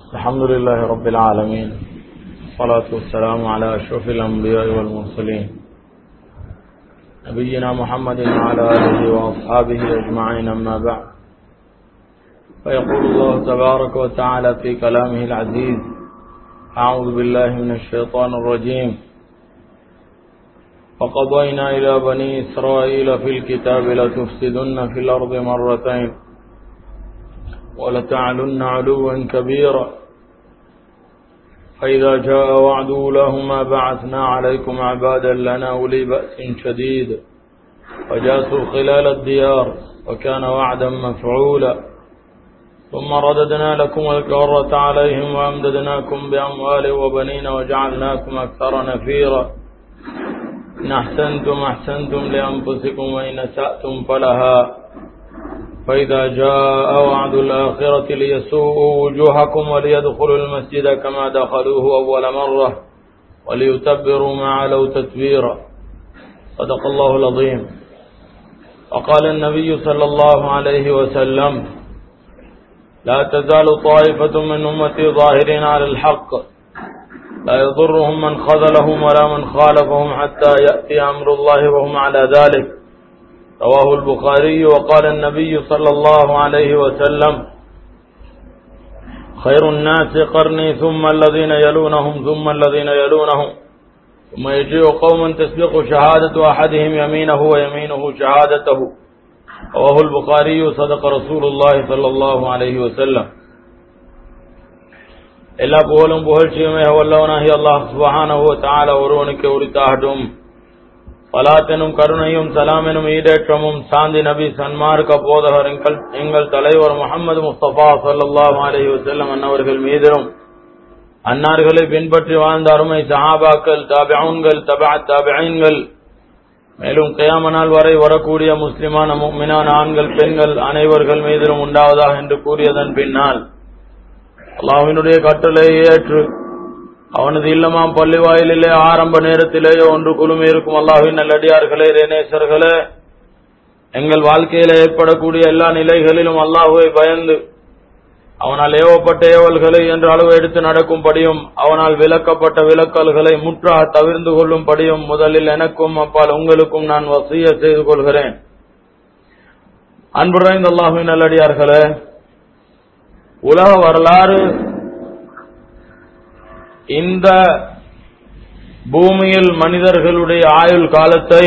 الحمد لله رب العالمين الصلاة والسلام على أشرف الأنبياء والمرسلين نبينا محمد وعلى آله وأصحابه أجمعين أما بعد فيقول الله تبارك وتعالى في كلامه العزيز أعوذ بالله من الشيطان الرجيم فقضينا إلى بني إسرائيل في الكتاب لتفسدن في الأرض مرتين ولتعلن علوا كبيرا فإذا جاء وعد أولاهما بعثنا عليكم عبادا لنا أولي بأس شديد وجاسوا خلال الديار وكان وعدا مفعولا ثم رددنا لكم الكرة عليهم وأمددناكم بأموال وبنين وجعلناكم أكثر نفيرا إن أحسنتم أحسنتم لأنفسكم وإن أسأتم فلها فإذا جاء وعد الآخرة ليسوءوا وجوهكم وليدخلوا المسجد كما دخلوه أول مرة وليتبروا ما علوا تتبيرا صدق الله العظيم وقال النبي صلى الله عليه وسلم لا تزال طائفة من أمتي ظاهرين على الحق لا يضرهم من خذلهم ولا من خالفهم حتى يأتي أمر الله وهم على ذلك رواه البخاري وقال النبي صلى الله عليه وسلم خير الناس قرني ثم الذين يلونهم ثم الذين يلونهم ثم يجيء قوما تسبق شهادة أحدهم يمينه ويمينه شهادته رواه البخاري صدق رسول الله صلى الله عليه وسلم எல்லா புகழும் புகழ்ச்சியுமே வல்லவனாகி அல்லாஹ் சுபஹானஹு தஆலா ஒருவனுக்கு உரித்தாகட்டும் பலாத்தெனும் கருணையும் சலாமெனும் ஈடேற்றமும் சாந்தி நபி சன்மார்க்க போதகர் எங்கள் எங்கள் தலைவர் முகமது முஸ்தபா சல்லாஹ் அலஹி வசல்லம் அன்னவர்கள் மீதிலும் அன்னார்களை பின்பற்றி வாழ்ந்த அருமை சஹாபாக்கள் தாபியன்கள் தபா தாபியன்கள் மேலும் கயாமனால் வரை வரக்கூடிய முஸ்லிமான முக்மினான ஆண்கள் பெண்கள் அனைவர்கள் மீதிலும் உண்டாவதாக என்று கூறியதன் பின்னால் அல்லாஹினுடைய கட்டளை ஏற்று அவனது இல்லமாம் பள்ளி வாயிலே ஆரம்ப நேரத்திலேயே ஒன்று குழுமி இருக்கும் அல்லாஹின் நல்லடியார்களே ரேனேசர்களே எங்கள் வாழ்க்கையில ஏற்படக்கூடிய எல்லா நிலைகளிலும் அல்லாஹுவை பயந்து அவனால் ஏவப்பட்ட ஏவல்களை என்ற அளவு எடுத்து நடக்கும்படியும் அவனால் விலக்கப்பட்ட விலக்கல்களை முற்றாக தவிர்ந்து கொள்ளும்படியும் முதலில் எனக்கும் அப்பால் உங்களுக்கும் நான் வசிய செய்து கொள்கிறேன் அன்புரைந்த அல்லாஹுவின் நல்லடியார்களே உலக வரலாறு இந்த பூமியில் மனிதர்களுடைய ஆயுள் காலத்தை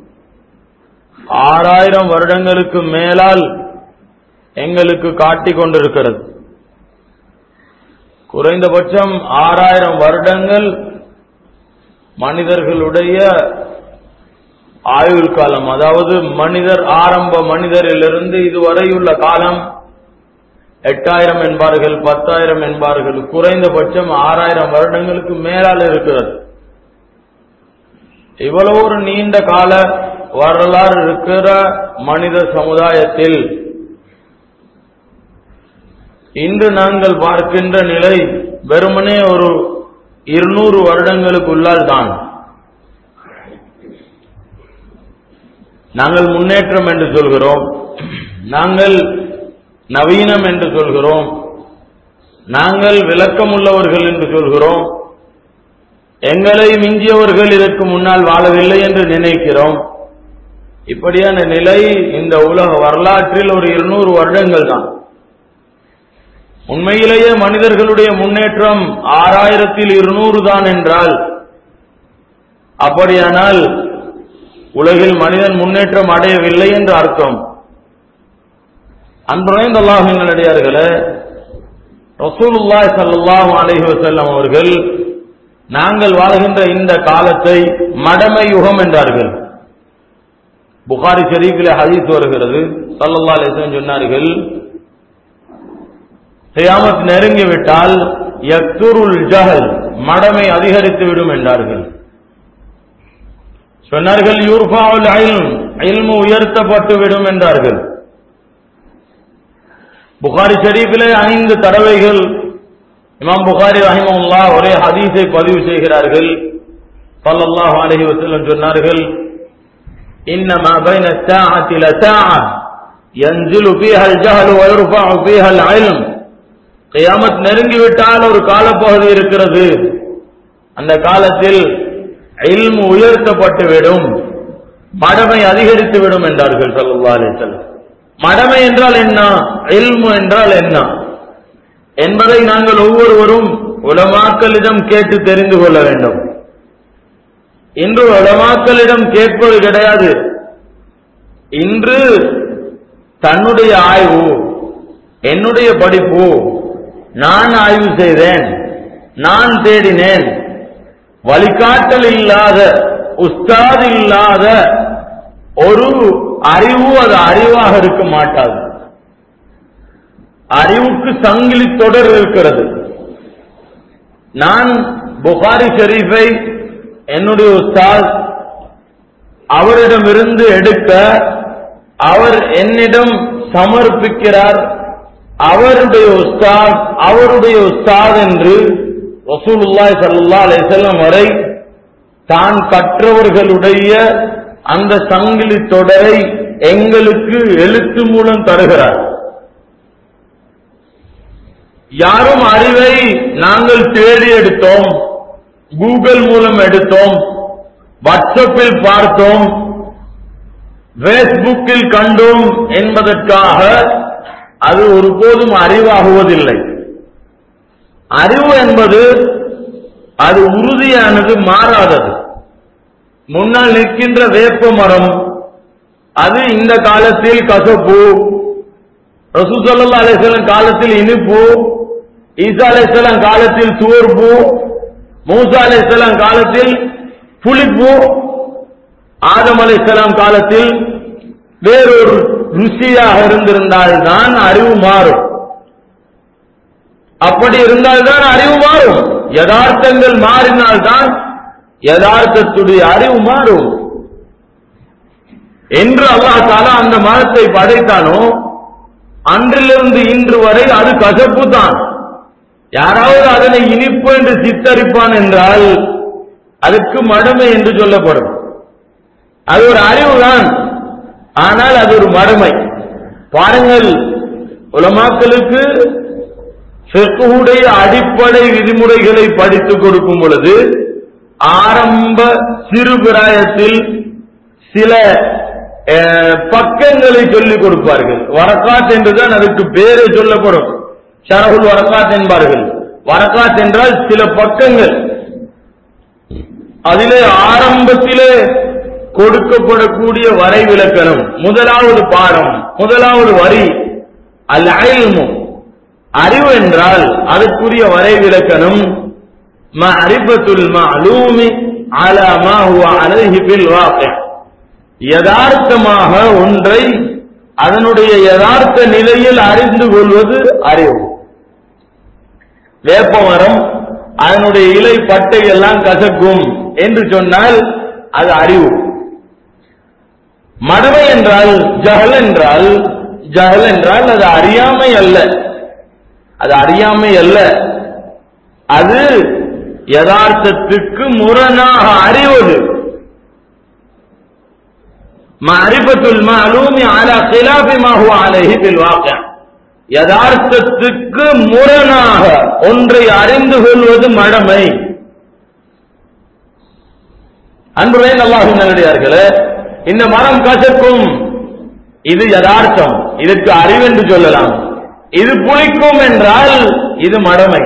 ஆறாயிரம் வருடங்களுக்கு மேலால் எங்களுக்கு காட்டிக் கொண்டிருக்கிறது குறைந்தபட்சம் ஆறாயிரம் வருடங்கள் மனிதர்களுடைய ஆயுள் காலம் அதாவது மனிதர் ஆரம்ப மனிதரிலிருந்து இதுவரையுள்ள காலம் எட்டாயிரம் என்பார்கள் பத்தாயிரம் என்பார்கள் குறைந்தபட்சம் ஆறாயிரம் வருடங்களுக்கு மேலால் இருக்கிறது இவ்வளவு ஒரு நீண்ட கால வரலாறு இருக்கிற மனித சமுதாயத்தில் இன்று நாங்கள் பார்க்கின்ற நிலை வெறுமனே ஒரு இருநூறு வருடங்களுக்குள்ளால் தான் நாங்கள் முன்னேற்றம் என்று சொல்கிறோம் நாங்கள் நவீனம் என்று சொல்கிறோம் நாங்கள் விளக்கமுள்ளவர்கள் என்று சொல்கிறோம் எங்களை மிஞ்சியவர்கள் இதற்கு முன்னால் வாழவில்லை என்று நினைக்கிறோம் இப்படியான நிலை இந்த உலக வரலாற்றில் ஒரு இருநூறு வருடங்கள் தான் உண்மையிலேயே மனிதர்களுடைய முன்னேற்றம் ஆறாயிரத்தில் இருநூறு தான் என்றால் அப்படியானால் உலகில் மனிதன் முன்னேற்றம் அடையவில்லை என்று அர்த்தம் அன்புரைந்த அல்லாஹின் நல்லடியார்களே ரசூலுல்லாய் சல்லாஹு அலஹி வசல்லம் அவர்கள் நாங்கள் வாழ்கின்ற இந்த காலத்தை மடமை யுகம் என்றார்கள் புகாரி ஷரீஃபிலே ஹதீஸ் வருகிறது சல்லல்லா அலிஸ்லம் சொன்னார்கள் ஹியாமத் நெருங்கிவிட்டால் யக்துருல் ஜஹல் மடமை அதிகரித்து விடும் என்றார்கள் சொன்னார்கள் யூர்ஃபாவுல் ஐல்ம் இல்மு உயர்த்தப்பட்டு விடும் என்றார்கள் புகாரி ஷரீஃபிலே ஐந்து தடவைகள் இமாம் புகாரி ரஹிமல்லா ஒரே ஹதீஸை பதிவு செய்கிறார்கள் சல்லல்லாஹு அலைஹி வஸல்லம் சொன்னார்கள் இன்னமா பைன الساعة لساعة ينزل فيها الجهل ويرفع فيها العلم கியாமத் நெருங்கிவிட்டால் ஒரு காலப்பகுதி இருக்கிறது அந்த காலத்தில் இல்மு உயர்த்தப்பட்டுவிடும் மடமை அதிகரித்து விடும் என்றார்கள் சல்லா அலிசல்லம் மடமை என்றால் என்ன இல்மு என்றால் என்ன என்பதை நாங்கள் ஒவ்வொருவரும் உலமாக்களிடம் கேட்டு தெரிந்து கொள்ள வேண்டும் இன்று உலமாக்களிடம் கேட்பது கிடையாது இன்று தன்னுடைய ஆய்வு என்னுடைய படிப்பு நான் ஆய்வு செய்தேன் நான் தேடினேன் வழிகாட்டல் இல்லாத உஸ்தாது இல்லாத ஒரு அறிவு அது அறிவாக இருக்க மாட்டாது அறிவுக்கு சங்கிலி தொடர் இருக்கிறது நான் புகாரி ஷெரீஃபை என்னுடைய உஸ்தாத் அவரிடமிருந்து எடுக்க அவர் என்னிடம் சமர்ப்பிக்கிறார் அவருடைய உஸ்தாத் அவருடைய உஸ்தாத் என்று ரசூலுல்லாய் சல்லா அலிசல்லம் வரை தான் கற்றவர்களுடைய அந்த சங்கிலி தொடரை எங்களுக்கு எழுத்து மூலம் தருகிறார் யாரும் அறிவை நாங்கள் தேடி எடுத்தோம் கூகுள் மூலம் எடுத்தோம் வாட்ஸ்அப்பில் பார்த்தோம் பேஸ்புக்கில் கண்டோம் என்பதற்காக அது ஒருபோதும் அறிவாகுவதில்லை அறிவு என்பது அது உறுதியானது மாறாதது முன்னால் நிற்கின்ற வேப்ப மரம் அது இந்த காலத்தில் கசப்பு ரசூசல்லா அலிஸ்லாம் காலத்தில் இனிப்பு ஈசா அலிஸ்லாம் காலத்தில் துவர்ப்பு மூசா அலிஸ்லாம் காலத்தில் புளிப்பு ஆதம் அலிஸ்லாம் காலத்தில் வேறொரு ருசியாக இருந்திருந்தால் தான் அறிவு மாறும் அப்படி இருந்தால்தான் அறிவு மாறும் யதார்த்தங்கள் மாறினால்தான் யதார்த்தத்துடைய அறிவு மாறும் என்று அல்லாஹ் தாலா அந்த மரத்தை படைத்தானோ அன்றிலிருந்து இன்று வரை அது கசப்பு தான் யாராவது அதனை இனிப்பு என்று சித்தரிப்பான் என்றால் அதுக்கு மடமை என்று சொல்லப்படும் அது ஒரு அறிவுதான் ஆனால் அது ஒரு மடமை பாருங்கள் உலமாக்களுக்கு செக்குடைய அடிப்படை விதிமுறைகளை படித்துக் கொடுக்கும் பொழுது ஆரம்ப சிறு பிராயத்தில் சில பக்கங்களை சொல்லிக் கொடுப்பார்கள் வரக்காத் என்றுதான் அதுக்கு பேரே சொல்லப்படும் ஷரகுல் வரக்காத் என்பார்கள் வரக்காத் என்றால் சில பக்கங்கள் அதிலே ஆரம்பத்திலே கொடுக்கப்படக்கூடிய வரை விளக்கணம் முதலாவது பாடம் முதலாவது வரி அல் அயல்மு அறிவு என்றால் அதற்குரிய வரை விளக்கணம் மஅரிபத்துல் மஅலூமி அலா மா ஹுவ அலைஹி பில் வாक़ி யதார்த்தமாக ஒன்றை அதனுடைய யதார்த்த நிலையில் அறிந்து கொள்வது அறிவு வேப்பமரம் அதனுடைய இலை பட்டை எல்லாம் கசக்கும் என்று சொன்னால் அது அறிவு மடமை என்றால் ஜஹல் என்றால் ஜஹல் என்றால் அது அறியாமை அல்ல அது அறியாமை அல்ல அது யதார்த்தத்துக்கு முரணாக அறிவது மரிபத்துல் மாலூமி அலா கிலாபி மாஹு அலைஹி பில் வாக்கிய யதார்த்தத்துக்கு முரணாக ஒன்றை அறிந்து கொள்வது மடமை அன்புரை அல்லாஹு நல்லடியார்களே இந்த மரம் கசக்கும் இது யதார்த்தம் இதற்கு அறிவென்று சொல்லலாம் இது புளிக்கும் என்றால் இது மடமை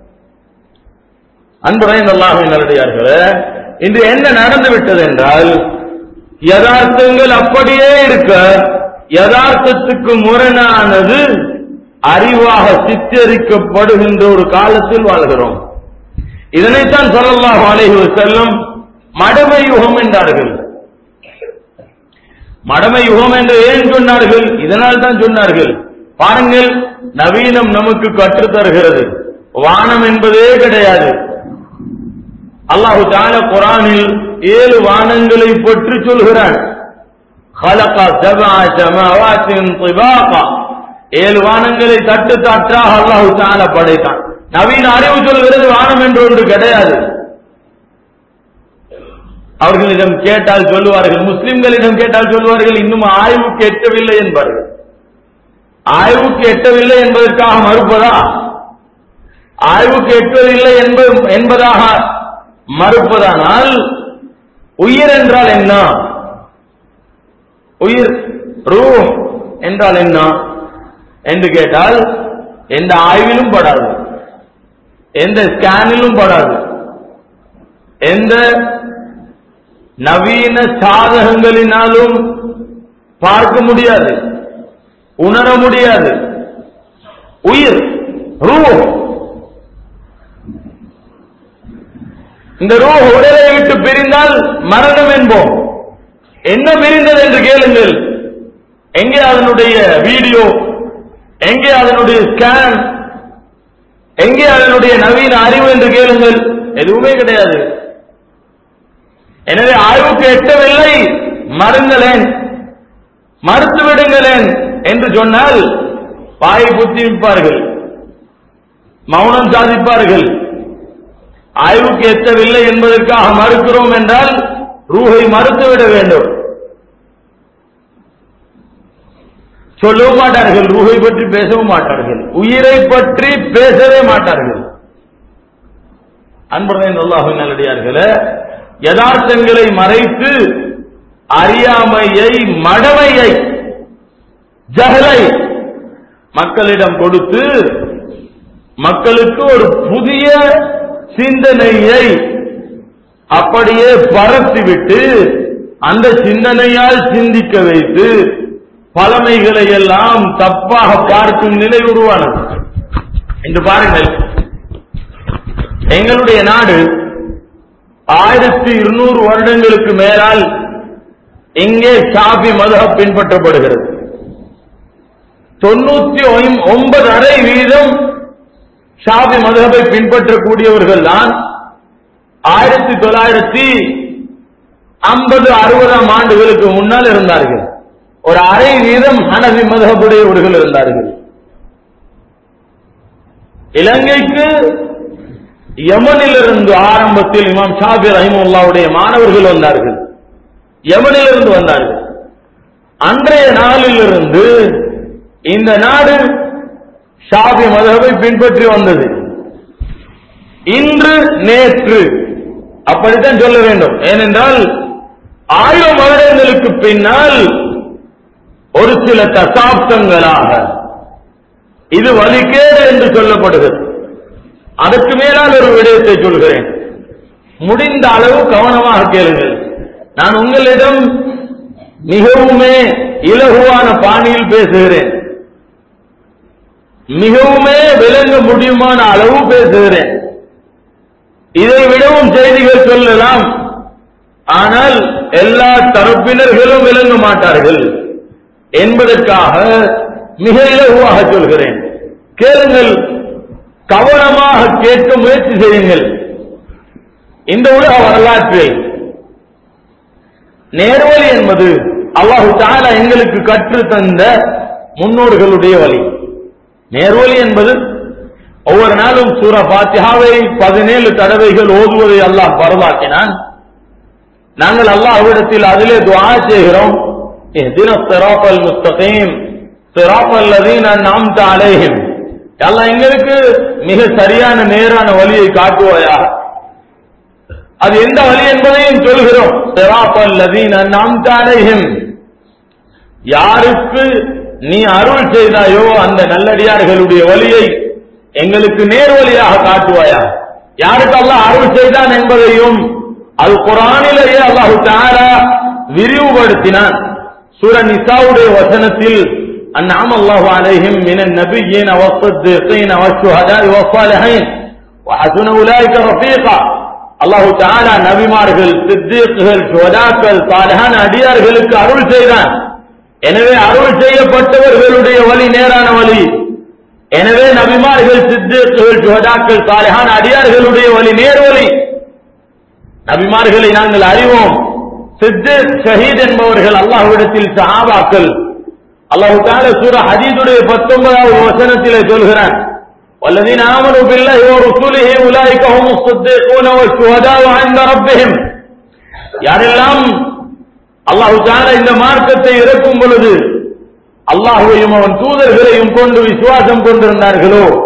அன்புரை அல்லாஹு நல்லடியார்களே இன்று என்ன நடந்து விட்டது என்றால் யதார்த்தங்கள் அப்படியே இருக்க யதார்த்தத்துக்கு முரணானது அறிவாக சித்தரிக்கப்படுகின்ற ஒரு காலத்தில் வாழ்கிறோம் இதனைத்தான் சொல்லலாம் அலைஹி செல்லும் மடமை யுகம் என்றார்கள் மடமை யுகம் என்று ஏன் சொன்னார்கள் இதனால் தான் சொன்னார்கள் பாருங்கள் நவீனம் நமக்கு கற்றுத் தருகிறது வானம் என்பதே கிடையாது அல்லாஹு தான குரானில் ஏழு வானங்களை பற்றி சொல்கிறான் خلق سبع سماوات طباقا ஏழு வானங்களை தட்டு தட்டாக அல்லாஹு தான படைத்தான் நவீன அறிவு சொல்கிறது வானம் என்று ஒன்று கிடையாது அவர்களிடம் கேட்டால் சொல்லுவார்கள் முஸ்லிம்களிடம் கேட்டால் சொல்லுவார்கள் இன்னும் ஆய்வுக்கு எட்டவில்லை என்பார்கள் ஆய்வுக்கு எட்டவில்லை என்பதற்காக மறுப்பதா ஆய்வுக்கு எட்டுவதில்லை என்ப- என்பதாக மறுப்பதானால் உயிர் என்றால் என்ன உயிர் ரூ என்றால் என்ன என்று கேட்டால் எந்த ஆய்விலும் படாது எந்த ஸ்கேனிலும் படாது எந்த நவீன சாதகங்களினாலும் பார்க்க முடியாது உணர முடியாது உயிர் ரூ இந்த ரூ உடலை விட்டு பிரிந்தால் மரணம் என்போம் என்ன பிரிந்தது என்று கேளுங்கள் எங்கே அதனுடைய வீடியோ எங்கே அதனுடைய ஸ்கேன் எங்கே அதனுடைய நவீன அறிவு என்று கேளுங்கள் எதுவுமே கிடையாது எனவே ஆய்வுக்கு எட்டவில்லை மருங்களேன் மறுத்து விடுங்களேன் என்று சொன்னால் வாயை புத்தி விப்பார்கள் மௌனம் சாதிப்பார்கள் ஆய்வுக்கு எட்டவில்லை என்பதற்காக மறுக்கிறோம் என்றால் ரூஹை மறுத்துவிட வேண்டும் சொல்லவும் மாட்டார்கள் ரூஹை பற்றி பேசவும் மாட்டார்கள் உயிரை பற்றி பேசவே மாட்டார்கள் அன்புடன் அல்லாஹின் நல்லடியார்களே யதார்த்தங்களை மறைத்து அறியாமையை மடமையை ஜஹலை மக்களிடம் கொடுத்து மக்களுக்கு ஒரு புதிய சிந்தனையை அப்படியே பரத்திவிட்டு அந்த சிந்தனையால் சிந்திக்க வைத்து பழமைகளை எல்லாம் தப்பாக பார்க்கும் நிலை உருவானது என்று பாருங்கள் எங்களுடைய நாடு ஆயிரத்தி இருநூறு வருடங்களுக்கு மேலால் இங்கே ஷாபி மதுஹப் பின்பற்றப்படுகிறது தொண்ணூத்தி ஒம்- ஒன்பது அரை வீதம் ஷாபி மதுஹபை பின்பற்றக்கூடியவர்கள் தான் ஆயிரத்தி தொள்ளாயிரத்தி ஐம்பது அறுபதாம் ஆண்டுகளுக்கு முன்னால் இருந்தார்கள் ஒரு அரை வீதம் ஹனபி மதுஹபுடையவர்கள் இருந்தார்கள் இலங்கைக்கு யமனிலிருந்து ஆரம்பத்தில் இமாம் ஷாபி ரஹிமுல்லாவுடைய மாணவர்கள் வந்தார்கள் யமனிலிருந்து வந்தார்கள் அன்றைய நாளிலிருந்து இந்த நாடு ஷாபி மதகவை பின்பற்றி வந்தது இன்று நேற்று அப்படித்தான் சொல்ல வேண்டும் ஏனென்றால் ஆயிரம் வருடங்களுக்கு பின்னால் ஒரு சில தசாப்தங்களாக இது வலிக்கேடு என்று சொல்லப்படுகிறது அதற்கு மேலால் ஒரு விடயத்தை சொல்கிறேன் முடிந்த அளவு கவனமாக கேளுங்கள் நான் உங்களிடம் மிகவுமே இலகுவான பாணியில் பேசுகிறேன் மிகவுமே விளங்க முடியுமான அளவு பேசுகிறேன் இதை விடவும் செய்திகள் சொல்லலாம் ஆனால் எல்லா தரப்பினர்களும் விளங்க மாட்டார்கள் என்பதற்காக மிக இலகுவாக சொல்கிறேன் கேளுங்கள் கவனமாக கேட்க முயற்சி செய்யுங்கள் இந்த உலக வரலாற்றை நேர்வழி என்பது அல்லாஹு தாலா எங்களுக்கு கற்று தந்த முன்னோர்களுடைய வழி நேர்வழி என்பது ஒவ்வொரு நாளும் சூர பாத்தியாவை பதினேழு தடவைகள் ஓதுவதை அல்லாஹ் பரவாக்கினான் நாங்கள் அல்லாஹ்விடத்தில் அதிலே துஆ செய்கிறோம் اهدنا الصراط المستقيم صراط الذين انعمت عليهم அல்லாஹ் எங்களுக்கு மிக சரியான நேரான வழியை காட்டுவாயா அது எந்த வழி என்பதையும் சொல்கிறோம் صراط الذين انعمت عليهم யாருக்கு நீ அருள் செய்தாயோ அந்த நல்லடியார்களுடைய வழியை எங்களுக்கு நேர் வழியாக காட்டுவாயா யாருக்கு அல்லாஹ் அருள் செய்தான் என்பதையும் அல் குரானிலேயே அல்லாஹு தாரா விரிவுபடுத்தினான் சூர நிசாவுடைய வசனத்தில் அந்நாம் அல்லாஹு அலைஹிம் மின நபியின் والصديقين والشهداء والصالحين وحسن أولئك رفيقا அல்லாஹு தாலா நபிமார்கள் சித்தீக்குகள் சுவதாக்கள் சாலஹான அடியார்களுக்கு அருள் செய்தான் எனவே அருள் செய்யப்பட்டவர்களுடைய வழி நேரான வழி எனவே நபிமார்கள் சித்தீக்குகள் சுவதாக்கள் சாலஹான அடியார்களுடைய வழி நேர் வழி நபிமார்களை நாங்கள் அறிவோம் சித்து ஷஹீத் என்பவர்கள் அல்லாஹ்விடத்தில் சஹாபாக்கள் அல்லாஹு தால சூர ஹதீதுடைய பத்தொன்பதாவது வசனத்திலே சொல்கிறான் والذين آمنوا بالله ورسوله أولئك هم الصديقون والشهداء عند ربهم யாரெல்லாம் அல்லாஹு தாலா இந்த மார்க்கத்தை இறக்கும் பொழுது அல்லாஹுவையும் அவன் தூதர்களையும் கொண்டு விசுவாசம் கொண்டிருந்தார்களோ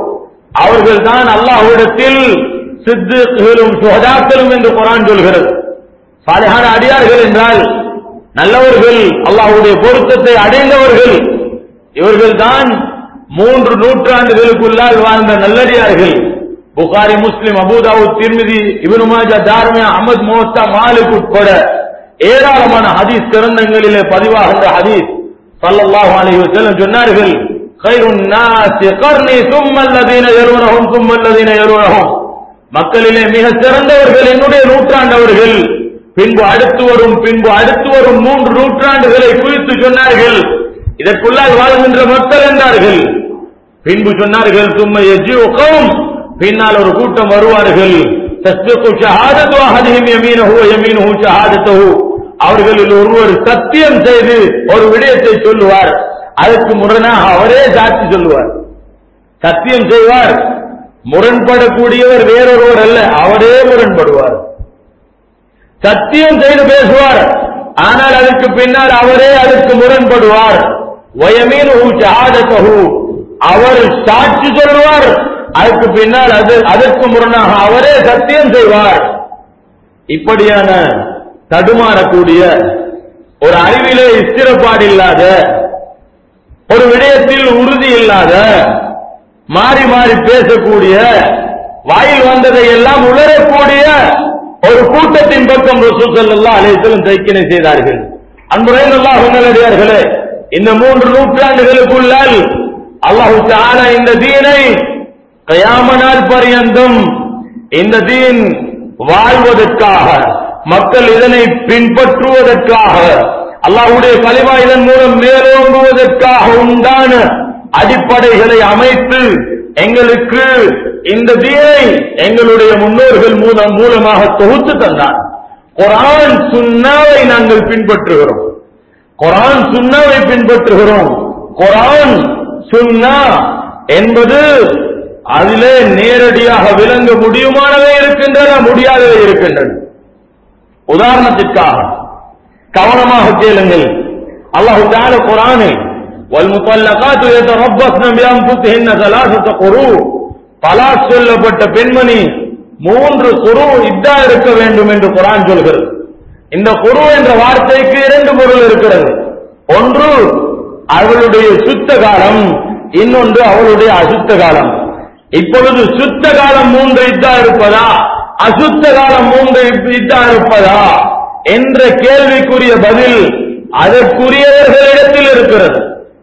அவர்கள் தான் அல்லாஹ்விடத்தில் சித்துகளும் சுகதாக்களும் என்று குரான் சொல்கிறது சாலையான அடியார்கள் என்றால் நல்லவர்கள் அல்லாஹ்வுடைய பொருத்தத்தை அடைந்தவர்கள் இவர்கள் தான் மூன்று நூற்றாண்டுகளுக்குள்ளால் வாழ்ந்த நல்லடியார்கள் புகாரி முஸ்லிம் அபூதாவுத் திருமிதி இப்னு மாஜா தார்மியா அஹமத் மோத்தா மாலிக் உட்பட ஏராளமான ஹதீஸ் கிரந்தங்களிலே பதிவாகின்ற ஹதீஸ் ஸல்லல்லாஹு அலைஹி வஸல்லம் சொன்னார்கள் கைருன் நாசி கர்னி ثم الذين يلونهم ثم الذين يلونهم மக்களிலே மிக சிறந்தவர்கள் என்னுடைய நூற்றாண்டவர்கள் பின்பு அடுத்து வரும் பின்பு அடுத்து வரும் மூன்று நூற்றாண்டுகளை குறித்து சொன்னார்கள் இதற்குள்ளால் வாழ்கின்ற மக்கள் என்றார்கள் பின்பு சொன்னார்கள் சும்மா எஜியுகம் பின்னால் ஒரு கூட்டம் வருவார்கள் தஸ்பிகு ஷஹாதத்து அஹதிஹிம் யமீனஹு வ யமீனுஹு ஷஹாதத்துஹு அவர்களில் ஒருவர் சத்தியம் செய்து ஒரு விடயத்தை சொல்லுவார் அதற்கு முரணாக அவரே சாட்சி சொல்லுவார் சத்தியம் செய்வார் முரண்படக்கூடியவர் வேறொருவர் அல்ல அவரே முரண்படுவார் சத்தியம் செய்து பேசுவார் ஆனால் அதற்கு பின்னால் அவரே அதற்கு முரண்படுவார் வயமீன் ஷஹாதத்தஹு அவர் சாட்சி சொல்லுவார் அதற்கு பின்னால் அது அதற்கு முரணாக அவரே சத்தியம் செய்வார் இப்படியான தடுமாறக்கூடிய ஒரு அறிவிலே ஸ்திரப்பாடு இல்லாத ஒரு விடயத்தில் உறுதி இல்லாத மாறி மாறி பேசக்கூடிய வாயில் வந்ததை எல்லாம் உணரக்கூடிய ஒரு கூட்டத்தின் பக்கம் ரசூல் ஸல்லல்லாஹு அலைஹி வஸல்லம் தைக்கினை செய்தார்கள் அன்புரையில் அல்லாஹ் நல்லடியார்களே இந்த மூன்று நூற்றாண்டுகளுக்குள்ளால் அல்லாஹு தஆலா இந்த தீனை கயாம நாள் பரியந்தம் இந்த தீன் வாழ்வதற்காக மக்கள் இதனை பின்பற்றுவதற்காக அல்லாஹ்வுடைய கலிமா இதன் மூலம் மேலோங்குவதற்காக உண்டான அடிப்படைகளை அமைத்து எங்களுக்கு இந்த தீனை எங்களுடைய முன்னோர்கள் மூலம் மூலமாக தொகுத்து தந்தார் குரான் சுன்னாவை நாங்கள் பின்பற்றுகிறோம் குரான் சுன்னாவை பின்பற்றுகிறோம் குரான் சுன்னா என்பது அதிலே நேரடியாக விளங்க முடியுமானவை இருக்கின்றன முடியாதவை இருக்கின்றன உதாரணத்திற்காக கவனமாக கேளுங்கள் அல்லாஹு தால குரானில் والمطلقات يتربصن بأنفسهن ثلاثة قروء தலாக் சொல்லப்பட்ட பெண்மணி மூன்று குரு இதா இருக்க வேண்டும் என்று குரான் சொல்கிறது இந்த குரு என்ற வார்த்தைக்கு இரண்டு பொருள் இருக்கிறது ஒன்று அவளுடைய சுத்த காலம் இன்னொன்று அவளுடைய அசுத்த காலம் இப்பொழுது சுத்த காலம் மூன்று இதா இருப்பதா அசுத்த காலம் மூன்று இதா இருப்பதா என்ற கேள்விக்குரிய பதில் அதற்குரியவர்களிடத்தில் இருக்கிறது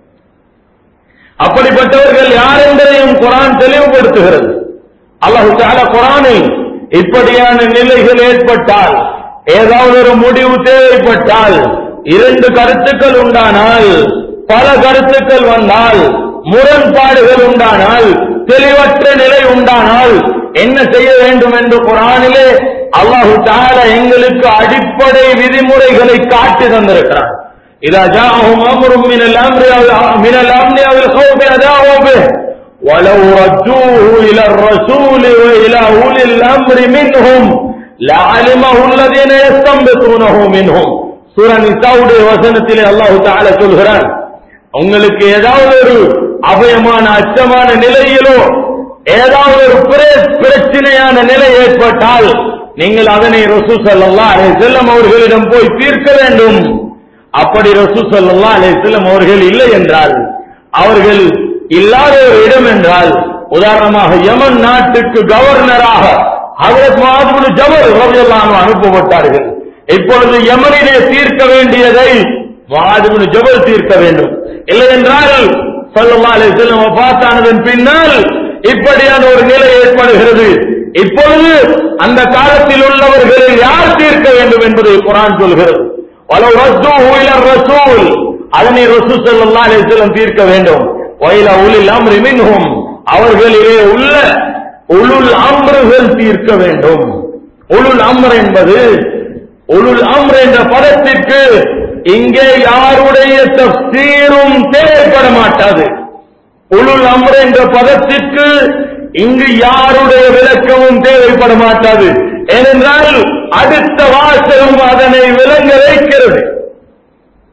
அப்படிப்பட்டவர்கள் யார் என்பதையும் குரான் தெளிவுபடுத்துகிறது அல்லாஹு தால குரானில் இப்படியான நிலைகள் ஏற்பட்டால் ஏதாவது ஒரு முடிவு தேவைப்பட்டால் இரண்டு கருத்துக்கள் உண்டானால் பல கருத்துக்கள் வந்தால் முரண்பாடுகள் உண்டானால் தெளிவற்ற நிலை உண்டானால் என்ன செய்ய வேண்டும் என்று குரானிலே அல்லாஹு தால எங்களுக்கு அடிப்படை விதிமுறைகளை காட்டி தந்திருக்கிறார் إذا جاءهم أمر من الأمر من الأمن أو الخوف أذاعوا به ولو ردوه إلى الرسول وإلى أولي الأمر منهم لعلمه الذين يستنبطونه منهم சூர நிசாவுடைய வசனத்திலே அல்லாஹு தால சொல்கிறான் உங்களுக்கு ஏதாவது ஒரு அபயமான அச்சமான நிலையிலோ ஏதாவது ஒரு பிர- பிரச்சனையான நிலை ஏற்பட்டால் நீங்கள் அதனை ரசூ சல்லா செல்லம் அவர்களிடம் போய் தீர்க்க வேண்டும் அப்படி ரசூ சல்லா செல்லம் அவர்கள் இல்லை என்றால் அவர்கள் இல்லாத ஒரு இடம் என்றால் உதாரணமாக யமன் நாட்டுக்கு கவர்னராக ஹஜரத் மாதுபுல் ஜபல் ரலியல்லாஹு அன்ஹு அனுப்பப்பட்டார்கள் இப்பொழுது யமனிலே தீர்க்க வேண்டியதை மாதுபுல் ஜபல் தீர்க்க வேண்டும் இல்லை என்றால் ஸல்லல்லாஹு அலைஹி வஸல்லம் வஃபாத்தானதன் பின்னால் இப்படியான ஒரு நிலை ஏற்படுகிறது இப்பொழுது அந்த காலத்தில் உள்ளவர்களில் யார் தீர்க்க வேண்டும் என்பதை குரான் சொல்கிறது வலவு ரத்துஹு இல ரசூல் அதனை ரசூல் ஸல்லல்லாஹு அலைஹி வஸல்லம் தீர்க்க வேண்டும் வைல உலில் அம்ரி மின்ஹும் அவர்களிலே உள்ள உளுல் அம்ருகள் தீர்க்க வேண்டும் உளுல் அம்ர் என்பது உளுல் அம்ர் என்ற பதத்திற்கு இங்கே யாருடைய தப்சீரும் தேவைப்பட மாட்டாது உளுல் அம்ர் என்ற பதத்திற்கு இங்கு யாருடைய விளக்கமும் தேவைப்பட மாட்டாது ஏனென்றால் அடுத்த வாசகம் அதனை விளங்க வைக்கிறது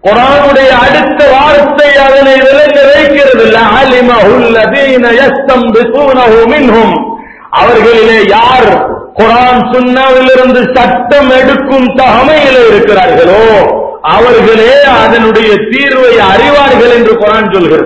குரானுடைய அடுத்த வார்த்தை அதனை விளங்க வைக்கிறது மின்ஹும் அவர்களிலே யார் குரான் சுன்னாவிலிருந்து சட்டம் எடுக்கும் தகமையிலே இருக்கிறார்களோ அவர்களே அதனுடைய தீர்வை அறிவார்கள் என்று குரான் சொல்கிறது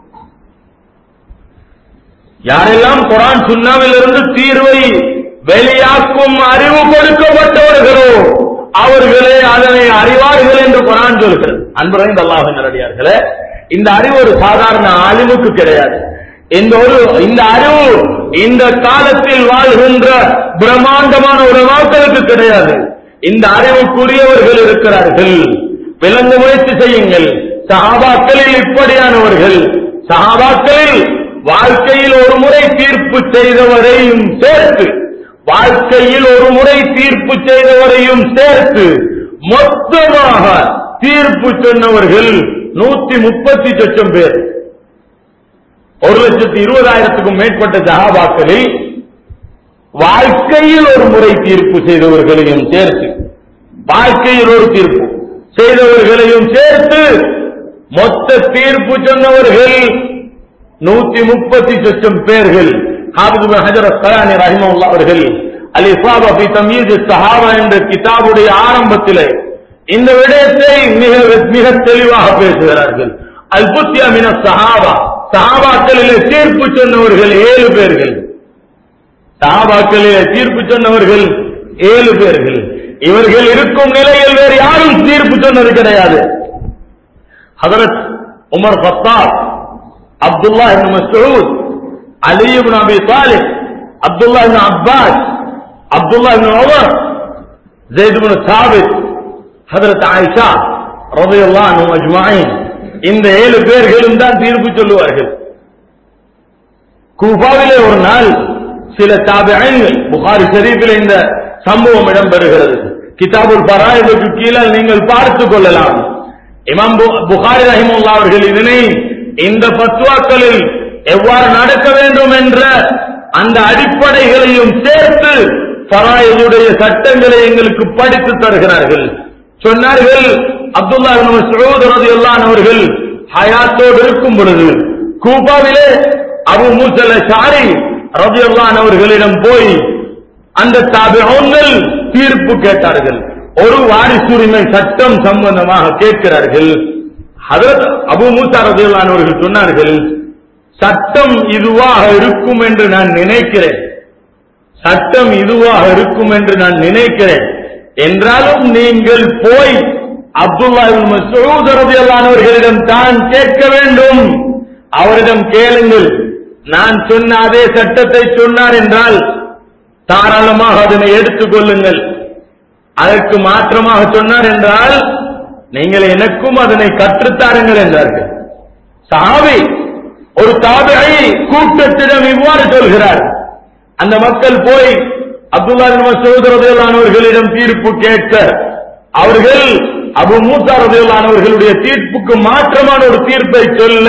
யாரெல்லாம் குரான் சுன்னாவிலிருந்து தீர்வை வெளியாக்கும் அறிவு கொடுக்கப்பட்டவர்களோ அவர்களே அதனை அறிவார்கள் என்று குரான் சொல்கிறது அன்புரைந்த அல்லாஹ் நல்லடியார்களே இந்த அறிவு ஒரு சாதாரண அறிவுக்கு கிடையாது இந்த ஒரு இந்த அறிவு இந்த காலத்தில் வாழ்கின்ற பிரம்மாண்டமான ஒரு மக்களுக்கு கிடையாது இந்த அறிவுக்குரியவர்கள் இருக்கிறார்கள் விளங்க முயற்சி செய்யுங்கள் சஹாபாக்களில் இப்படியானவர்கள் சஹாபாக்களில் வாழ்க்கையில் ஒரு முறை தீர்ப்பு செய்தவரையும் சேர்த்து வாழ்க்கையில் ஒரு முறை தீர்ப்பு செய்தவரையும் சேர்த்து மொத்தமாக தீர்ப்பு சொன்னவர்கள் நூத்தி முப்பத்தி லட்சம் பேர் ஒரு லட்சத்தி இருபதாயிரத்துக்கும் மேற்பட்ட ஜகாபாக்களில் வாழ்க்கையில் ஒரு முறை தீர்ப்பு செய்தவர்களையும் சேர்த்து வாழ்க்கையில் ஒரு தீர்ப்பு செய்தவர்களையும் சேர்த்து மொத்த தீர்ப்பு சொன்னவர்கள் நூத்தி முப்பத்தி லட்சம் பேர்கள் ஹாபிது ஹஜர் அஸ்கலானி ரஹிமவுல்லா அவர்கள் அல் இஸ்லாபா ஃபி தமீஸ் சஹாபா என்ற கிதாபுடைய ஆரம்பத்திலே இந்த விடயத்தை மிக மிக தெளிவாக பேசுகிறார்கள் அல் புத்தியா மின சஹாபா சஹாபாக்களிலே தீர்ப்பு சொன்னவர்கள் ஏழு பேர்கள் சஹாபாக்களிலே தீர்ப்பு சொன்னவர்கள் ஏழு பேர்கள் இவர்கள் இருக்கும் நிலையில் வேறு யாரும் தீர்ப்பு சொன்னது கிடையாது ஹதரத் உமர் ஃபத்தார் Abdullah ibn Masood Ali ibn Abi Talib Abdullah ibn Abbas Abdullah ibn Umar زيد بن ثابت ஹதரத் ஆயிஷா ரலியல்லாஹு அன்ஹும் அஜ்மஈன் இந்த ஏழு பேர்களும் தான் தீர்ப்பு சொல்லுவார்கள் கூஃபாவிலே ஒரு நாள் சில தாபியங்கள் புகாரி ஷரீஃபில் இந்த சம்பவம் இடம்பெறுகிறது கிதாபுல் பராயிதுக்கு கீழே நீங்கள் பார்த்துக் கொள்ளலாம் இமாம் பு- புகாரி ரஹிமுல்லா அவர்கள் இதனை இந்த பத்வாக்களில் எவ்வாறு நடக்க வேண்டும் என்ற அந்த அடிப்படைகளையும் சேர்த்து பராயுடைய சட்டங்களை எங்களுக்கு படித்து தருகிறார்கள் சொன்னார்கள் அப்துல்லா இப்னு மஸ்ஊத் ரலியல்லாஹு அவர்கள் ஹயாத்தோடு இருக்கும் பொழுது கூபாவிலே அபு மூசல் ஷாரி ரலியல்லாஹு அவர்களிடம் போய் அந்த தாபிஊன்கள் தீர்ப்பு கேட்டார்கள் ஒரு வாரிசுரிமை சட்டம் சம்பந்தமாக கேட்கிறார்கள் ஹதரத் அபு மூசா ரலியல்லாஹு அவர்கள் சொன்னார்கள் சட்டம் இதுவாக இருக்கும் என்று நான் நினைக்கிறேன் சட்டம் இதுவாக இருக்கும் என்று நான் நினைக்கிறேன் என்றாலும் நீங்கள் போய் அப்துல்லா இப்னு மஸ்ஊத் ரலியல்லாஹு அவர்களிடம் தான் கேட்க வேண்டும் அவரிடம் கேளுங்கள் நான் சொன்ன அதே சட்டத்தை சொன்னார் என்றால் தாராளமாக அதனை எடுத்துக் கொள்ளுங்கள் அதற்கு மாற்றமாக சொன்னார் என்றால் நீங்கள் எனக்கும் அதனை கற்றுத்தாருங்கள் என்றார்கள் சாவி ஒரு தாபியை கூட்டத்திடம் இவ்வாறு சொல்கிறார் அந்த மக்கள் போய் அப்துல்லா பின் மசூத் ரதியல்லானவர்களிடம் தீர்ப்பு கேட்க அவர்கள் அபு மூசா ரதியல்லானவர்களுடைய தீர்ப்புக்கு மாற்றமான ஒரு தீர்ப்பை சொல்ல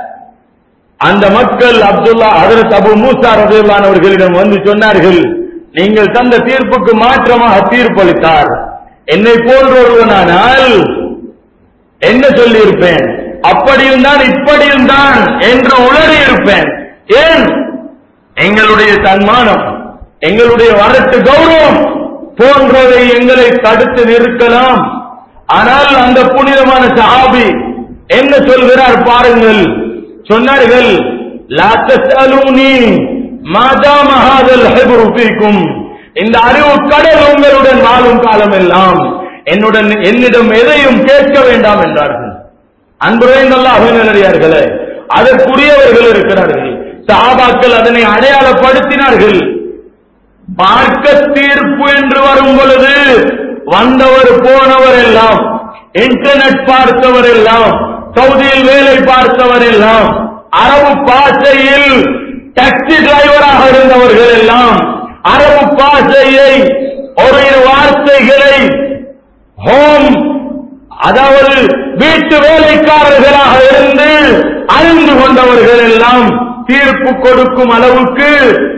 அந்த மக்கள் அப்துல்லா ஹதரத் அபு மூசா ரதியல்லானவர்களிடம் வந்து சொன்னார்கள் நீங்கள் தந்த தீர்ப்புக்கு மாற்றமாக தீர்ப்பளித்தார் என்னை போன்ற ஒருவனானால் என்ன சொல்லியிருப்பேன் அப்படியும் தான் இப்படியும் தான் என்று உளறி இருப்பேன் ஏன் எங்களுடைய தன்மானம் எங்களுடைய வரட்டு கௌரவம் போன்றவை எங்களை தடுத்து நிறுத்தலாம் ஆனால் அந்த புனிதமான சஹாபி என்ன சொல்கிறார் பாருங்கள் சொன்னார்கள் லா தஸ்அலூனி மாதா மகாதல் ஹிப்ரு ஃபீக்கும் இந்த அறிவு கடல் உங்களுடன் வாழும் காலம் எல்லாம் என்னுடன் என்னிடம் எதையும் கேட்க வேண்டாம் என்றார்கள் அன்புரைந்தல்லாஹர்களே அதற்குரியவர்கள் இருக்கிறார்கள் சஹாபாக்கள் அதனை அடையாளப்படுத்தினார்கள் பார்க்க தீர்ப்பு என்று வரும் பொழுது வந்தவர் போனவர் எல்லாம் இன்டர்நெட் பார்த்தவர் எல்லாம் சவுதியில் வேலை பார்த்தவர் எல்லாம் அரபு பாஷையில் டாக்ஸி டிரைவராக இருந்தவர்கள் எல்லாம் அரபு பாஷையை ஒரு இரு வார்த்தைகளை ஹோம் அதாவது வீட்டு வேலைக்காரர்களாக இருந்து அறிந்து கொண்டவர்கள் எல்லாம் தீர்ப்பு கொடுக்கும் அளவுக்கு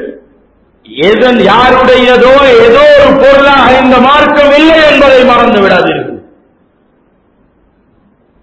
எதன் யாருடையதோ ஏதோ ஒரு பொருளாக இந்த மார்க்கம் இல்லை என்பதை மறந்து விடாதீர்கள்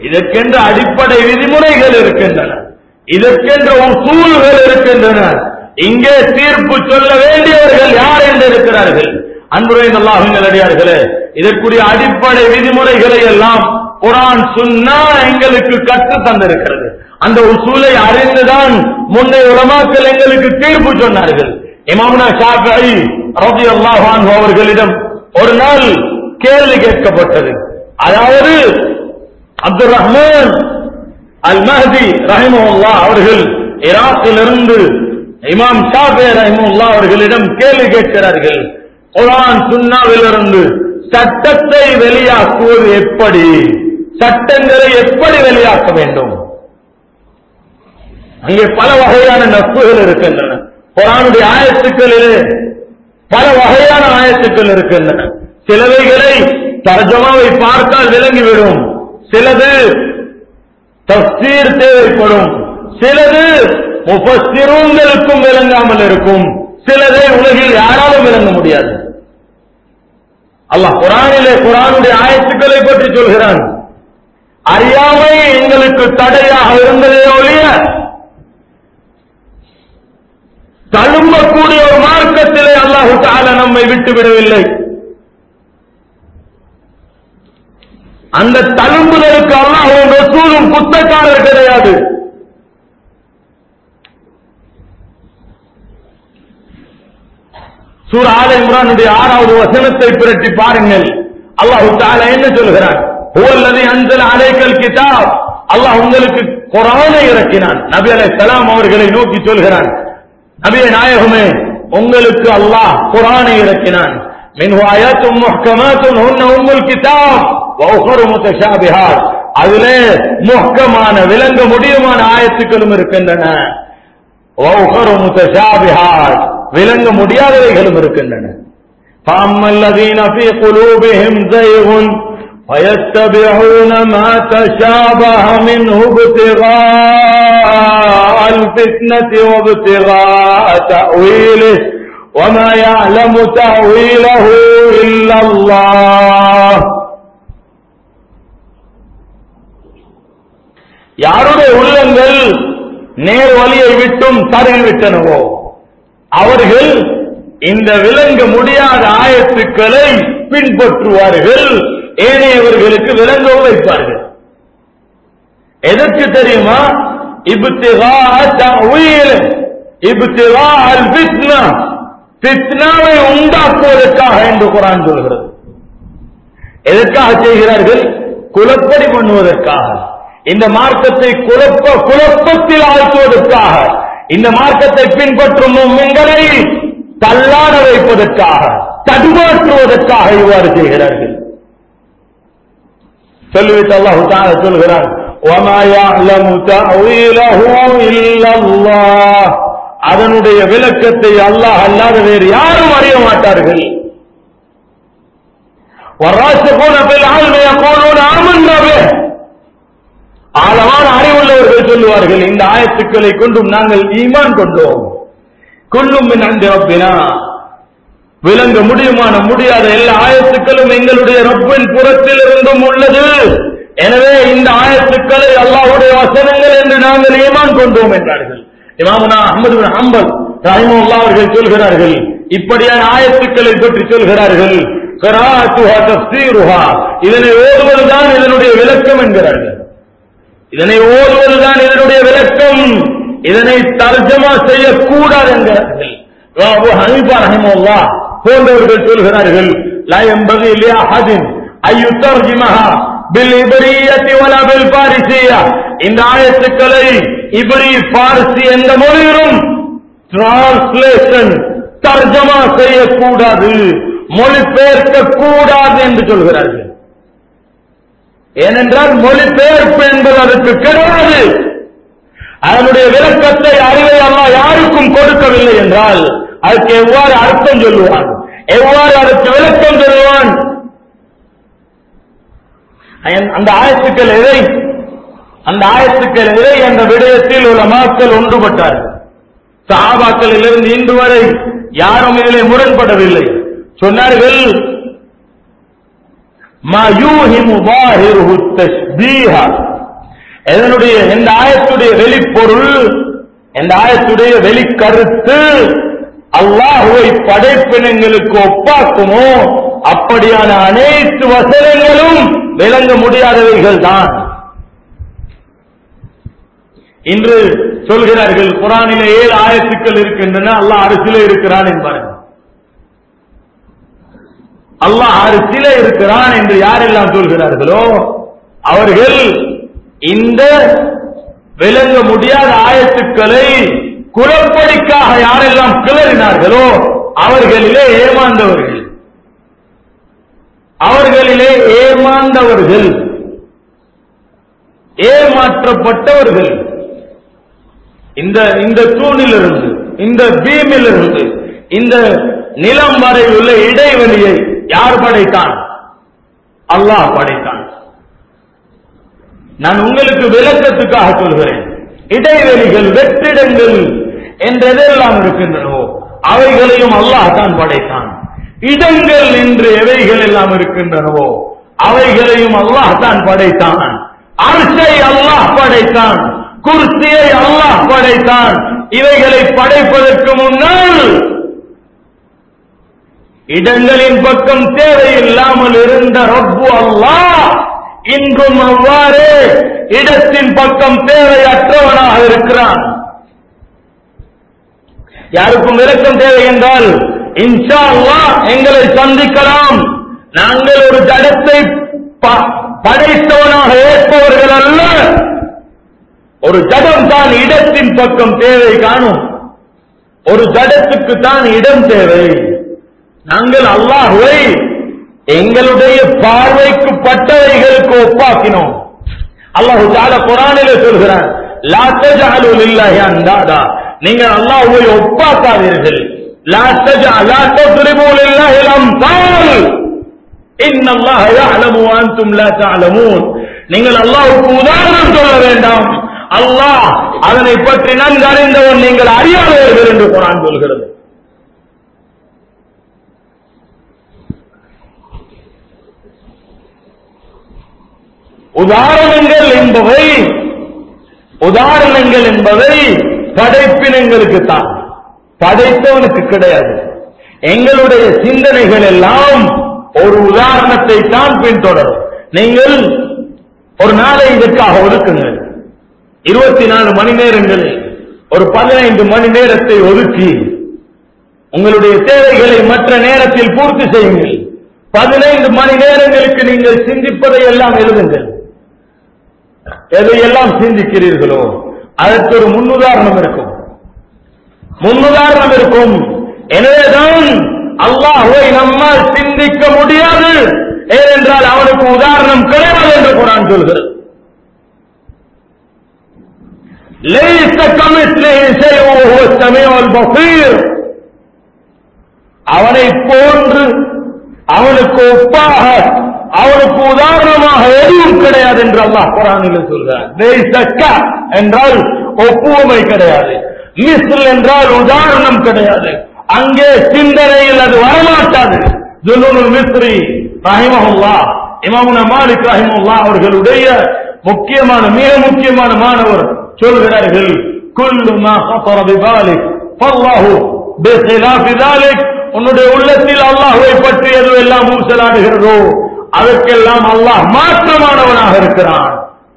இதற்கென்ற அடிப்படை விதிமுறைகள் இருக்கின்றன இதற்கென்ற உசூல்கள் இருக்கின்றன இங்கே தீர்ப்பு சொல்ல வேண்டியவர்கள் யார் என்று இருக்கிறார்கள் அன்புரைந்த அல்லாஹர்களே இதற்குரிய அடிப்படை விதிமுறைகளை எல்லாம் குரான் சுன்னா எங்களுக்கு கற்று தந்திருக்கிறது அந்த உசூலை அறிந்துதான் முன்னை உலமாக்கள் எங்களுக்கு தீர்ப்பு சொன்னார்கள் இமாமுனா ஷாஃபி ரலியல்லாஹு அன்ஹு அவர்களிடம் ஒரு நாள் கேள்வி கேட்கப்பட்டது அதாவது அப்துல் ரஹ்மான் அல் மஹதி ரஹிமுல்லா அவர்கள் ஈராக்கிலிருந்து இமாம் ஷாஃபி ரஹிமுல்லா அவர்களிடம் கேள்வி கேட்கிறார்கள் குரான் சுன்னாவிலிருந்து சட்டத்தை வெளியாக்குவது எப்படி சட்டங்களை எப்படி வெளியாக்க வேண்டும் அங்கே பல வகையான நட்புகள் இருக்கின்றன குரானுடைய ஆயத்துக்களிலே பல வகையான ஆயத்துக்கள் இருக்கின்றன சிலவைகளை தர்ஜமாவை பார்த்தால் விளங்கிவிடும் சிலது தப்சீர் தேவைப்படும் சிலது முஃபஸ்ஸிரூன்களுக்கும் விளங்காமல் இருக்கும் சிலதை உலகில் யாராலும் விளங்க முடியாது அல்லாஹ் குரானிலே குரானுடைய ஆயத்துக்களை பற்றி சொல்கிறான் அறியாமை எங்களுக்கு தடையாக இருந்ததே ஒழிய தழும்பக்கூடிய ஒரு மார்க்கத்திலே அல்லாஹு தால நம்மை விட்டு விடவில்லை அந்த தழும்புதலுக்கு அல்லாஹ் ரசூலும் குத்தக்காரர் கிடையாது சூர ஆல இம்ரானுடைய ஆறாவது வசனத்தை பிரட்டி பாருங்கள் அல்லாஹு தாலா என்ன சொல்கிறான் ஹுவல்லதி அன்சல் அலைக்கல் கிதாப் அல்லாஹ் உங்களுக்கு குரானை இறக்கினான் நபி அலைஹிஸ்ஸலாம் அவர்களை நோக்கி சொல்கிறான் நபிய நாயகமே உங்களுக்கு அல்லாஹ் குரானை இறக்கினான் மின் ஆயாத்தும் முஹ்கமாத்தும் ஹுன்ன உம்முல் கிதாப் வௌஹரு முத்தஷாபிஹாத் அதிலே முஹ்கமான விளங்க முடியுமான ஆயத்துக்களும் இருக்கின்றன வௌஹரு முத்தஷாபிஹாத் விளங்க முடியாதவைகளும் இருக்கின்றன فأما الذين في قلوبهم زيغ فيتبعون ما تشابه منه ابتغاء الفتنة وابتغاء تأويله وما يعلم تأويله إلا الله யாருடைய உள்ளங்கள் நேர் வழியை விட்டும் தருகிவிட்டனவோ அவர்கள் இந்த விளங்க முடியாத ஆயத்துக்களை பின்பற்றுவார்கள் ஏனையவர்களுக்கு விளங்கவும் வைப்பார்கள் எதற்கு தெரியுமா இப்திகா தஅவீல் இப்திகா அல் ஃபித்னா ஃபித்னாவை உண்டாக்குவதற்காக என்று குரான் சொல்கிறது எதற்காக செய்கிறார்கள் குலப்படி பண்ணுவதற்காக இந்த மார்க்கத்தை குழப்ப குழப்பத்தில் ஆழ்த்துவதற்காக இந்த மார்க்கத்தை பின்பற்றும் உங்களை தள்ளாட வைப்பதற்காக தடுமாற்றுவதற்காக இவ்வாறு செய்கிறார்கள் சொல்லிவிட்டு அல்லாஹு தான சொல்கிறார் وَمَا يَعْلَمُ تَأْوِيلَهُ إِلَّا اللَّهُ அதனுடைய விளக்கத்தை அல்லாஹ் அல்லாத வேறு யாரும் அறிய மாட்டார்கள் والراسخون في العلم يقولون آمنا به ஆழமான அறிவுள்ளவர்கள் சொல்லுவார்கள் இந்த ஆயத்துக்களை கொண்டும் நாங்கள் ஈமான் கொண்டோம் கொள்ளும் அந்த ரப்பினா விளங்க முடியுமான முடியாத எல்லா ஆயத்துக்களும் எங்களுடைய ரப்பின் புறத்தில் இருந்தும் உள்ளது எனவே இந்த ஆயத்துக்களை அல்லாஹ்வுடைய வசனங்கள் என்று நாங்கள் ஈமான் கொண்டோம் என்றார்கள் இமாமுனா அஹமது பின் ஹம்பல் ரஹிமஹுல்லா அவர்கள் சொல்கிறார்கள் இப்படியான ஆயத்துக்களை பற்றி சொல்கிறார்கள் கராத்துஹா தஃசீருஹா இதனை ஓதுவதுதான் இதனுடைய விளக்கம் என்கிறார்கள் இதனை ஓதுவதுதான் இதனுடைய விளக்கம் இதனை தர்ஜமா செய்யக்கூடாது என்கிறார்கள் அபு ஹனீஃபா ரஹிமஹுல்லா போன்றவர்கள் சொல்கிறார்கள் லா யம்பகி லி அஹதின் அய்யுத்தர்ஜிமஹா பில் இப்ரியத்தி வலா பில் பாரிசியா இந்த ஆயத்துக்களை இப்ரி பார்சி என்ற மொழியிலும் டிரான்ஸ்லேஷன் தர்ஜமா செய்யக்கூடாது மொழிபெயர்க்க கூடாது என்று சொல்கிறார்கள் ஏனென்றால் மொழிபெயர்ப்பு என்பது அதற்கு கிடையாது அதனுடைய விளக்கத்தை அறிவை அல்லா யாருக்கும் கொடுக்கவில்லை என்றால் அதுக்கு எவ்வாறு அர்த்தம் சொல்லுவான் எவ்வாறு அதற்கு விளக்கம் சொல்லுவான் அந்த ஆயத்துக்கள் எதை அந்த ஆயத்துக்கள் எதை என்ற விடயத்தில் உள்ள மக்கள் ஒன்றுபட்டார்கள் சஹாபாக்களிலிருந்து இன்று வரை யாரும் இதிலே முரண்படவில்லை சொன்னார்கள் ما يوهم ظاهره التشبيه எதனுடைய இந்த ஆயத்துடைய வெளிப்பொருள் இந்த ஆயத்துடைய வெளிக்கருத்து அல்லாஹுவை படைப்பினங்களுக்கு ஒப்பாக்குமோ அப்படியான அனைத்து வசனங்களும் விளங்க முடியாதவைகள் தான் இன்று சொல்கிறார்கள் குரானில ஏழு ஆயத்துக்கள் இருக்கின்றன அல்லாஹ் அரசிலே இருக்கிறான் என்பார்கள் அல்லாஹ் அரசிலே இருக்கிறான் என்று யாரெல்லாம் சொல்கிறார்களோ அவர்கள் இந்த விளங்க முடியாத ஆயத்துக்களை குலப்படிக்காக யாரெல்லாம் கிளறினார்களோ அவர்களிலே ஏமாந்தவர்கள் அவர்களிலே ஏமாந்தவர்கள் ஏமாற்றப்பட்டவர்கள் இந்த இந்த தூணிலிருந்து இந்த பீமிலிருந்து இந்த நிலம் வரை உள்ள இடைவெளியை யார் படைத்தான் அல்லாஹ் படைத்தான் நான் உங்களுக்கு விளக்கத்துக்காக சொல்கிறேன் இடைவெளிகள் வெற்றிடங்கள் என்றெதெல்லாம் இருக்கின்றனவோ அவைகளையும் அல்லாஹ் தான் படைத்தான் இடங்கள் என்று எவைகள் எல்லாம் இருக்கின்றனவோ அவைகளையும் அல்லாஹ் தான் படைத்தான் அரசை அல்லாஹ் படைத்தான் குர்சியை அல்லாஹ் படைத்தான் இவைகளை படைப்பதற்கு முன்னால் இடங்களின் பக்கம் தேவையில்லாமல் இருந்த ரப்பு அல்லாஹ் இன்றும் அவ்வாறு இடத்தின் பக்கம் தேவையற்றவனாக இருக்கிறான் யாருக்கும் விளக்கம் தேவை என்றால் இன்ஷா அல்லாஹ் எங்களை சந்திக்கலாம் நாங்கள் ஒரு ஜடத்தை ப- படைத்தவனாக ஏற்பவர்கள் அல்ல ஒரு ஜடம் தான் இடத்தின் பக்கம் தேவை காணும் ஒரு ஜடத்துக்கு தான் இடம் தேவை நாங்கள் அல்லாஹுவை எங்களுடைய பார்வைக்கு பட்டவைகளுக்கு ஒப்பாக்கினோம் அல்லாஹு தால குரானிலே சொல்கிறான் லா தஜஅலு லில்லாஹி அந்தாதா நீங்கள் அல்லாஹ்வை ஒப்பாக்காதீர்கள் லா தஜஅ லா தத்ரிபு லில்லாஹி அல்-அம்சால் இன்னல்லாஹ யஅலமு வ அன்தும் லா தஅலமூன் நீங்கள் அல்லாஹ்வுக்கு உதாரணம் சொல்ல வேண்டாம் அல்லாஹ் அதனை பற்றி நன்கு அறிந்தவன் நீங்கள் அறியாதவர்கள் என்று குரான் சொல்கிறது உதாரணங்கள் என்பவை உதாரணங்கள் என்பவை படைப்பினங்களுக்கு தான் படைத்தவனுக்கு கிடையாது எங்களுடைய சிந்தனைகள் எல்லாம் ஒரு உதாரணத்தை தான் பின்தொடரும் நீங்கள் ஒரு நாளை இதற்காக ஒதுக்குங்கள் இருபத்தி நாலு மணி நேரங்களில் ஒரு பதினைந்து மணி நேரத்தை ஒதுக்கி உங்களுடைய தேவைகளை மற்ற நேரத்தில் பூர்த்தி செய்யுங்கள் பதினைந்து மணி நேரங்களுக்கு நீங்கள் சிந்திப்பதை எல்லாம் எழுதுங்கள் எதையெல்லாம் சிந்திக்கிறீர்களோ அதற்கு ஒரு முன்னுதாரணம் இருக்கும் முன்னுதாரணம் இருக்கும் எனவேதான் அல்லாஹ்வை நம்மால் சிந்திக்க முடியாது ஏனென்றால் அவனுக்கு உதாரணம் கிடையாது என்று குரான் சொல்கிறது ليس كمثله شيء وهو السميع البصير அவனை போன்று அவனுக்கு ஒப்பாக அவனுக்கு உதாரணமாக எதுவும் கிடையாது என்று அல்லாஹ் குரானில் சொல்கிறார் லேசக்க என்றால் ஒப்புவமை கிடையாது மிஸ்ல் என்றால் உதாரணம் கிடையாது அங்கே சிந்தனையில் அது வரமாட்டாது ஜுல்லுல் மிஸ்ரி ரஹிமஹுல்லா இமாமுன மாலிக் ரஹிமஹுல்லா அவர்களுடைய முக்கியமான மிக முக்கியமான மாணவர் சொல்கிறார்கள் குல்லு மா خطر ببالك فالله بخلاف ذلك உன்னுடைய உள்ளத்தில் அல்லாஹ்வை பற்றி எது எல்லாம் ஊசலாடுகிறதோ அதற்கெல்லாம் அல்லாஹ் மாற்றமானவனாக இருக்கிறான்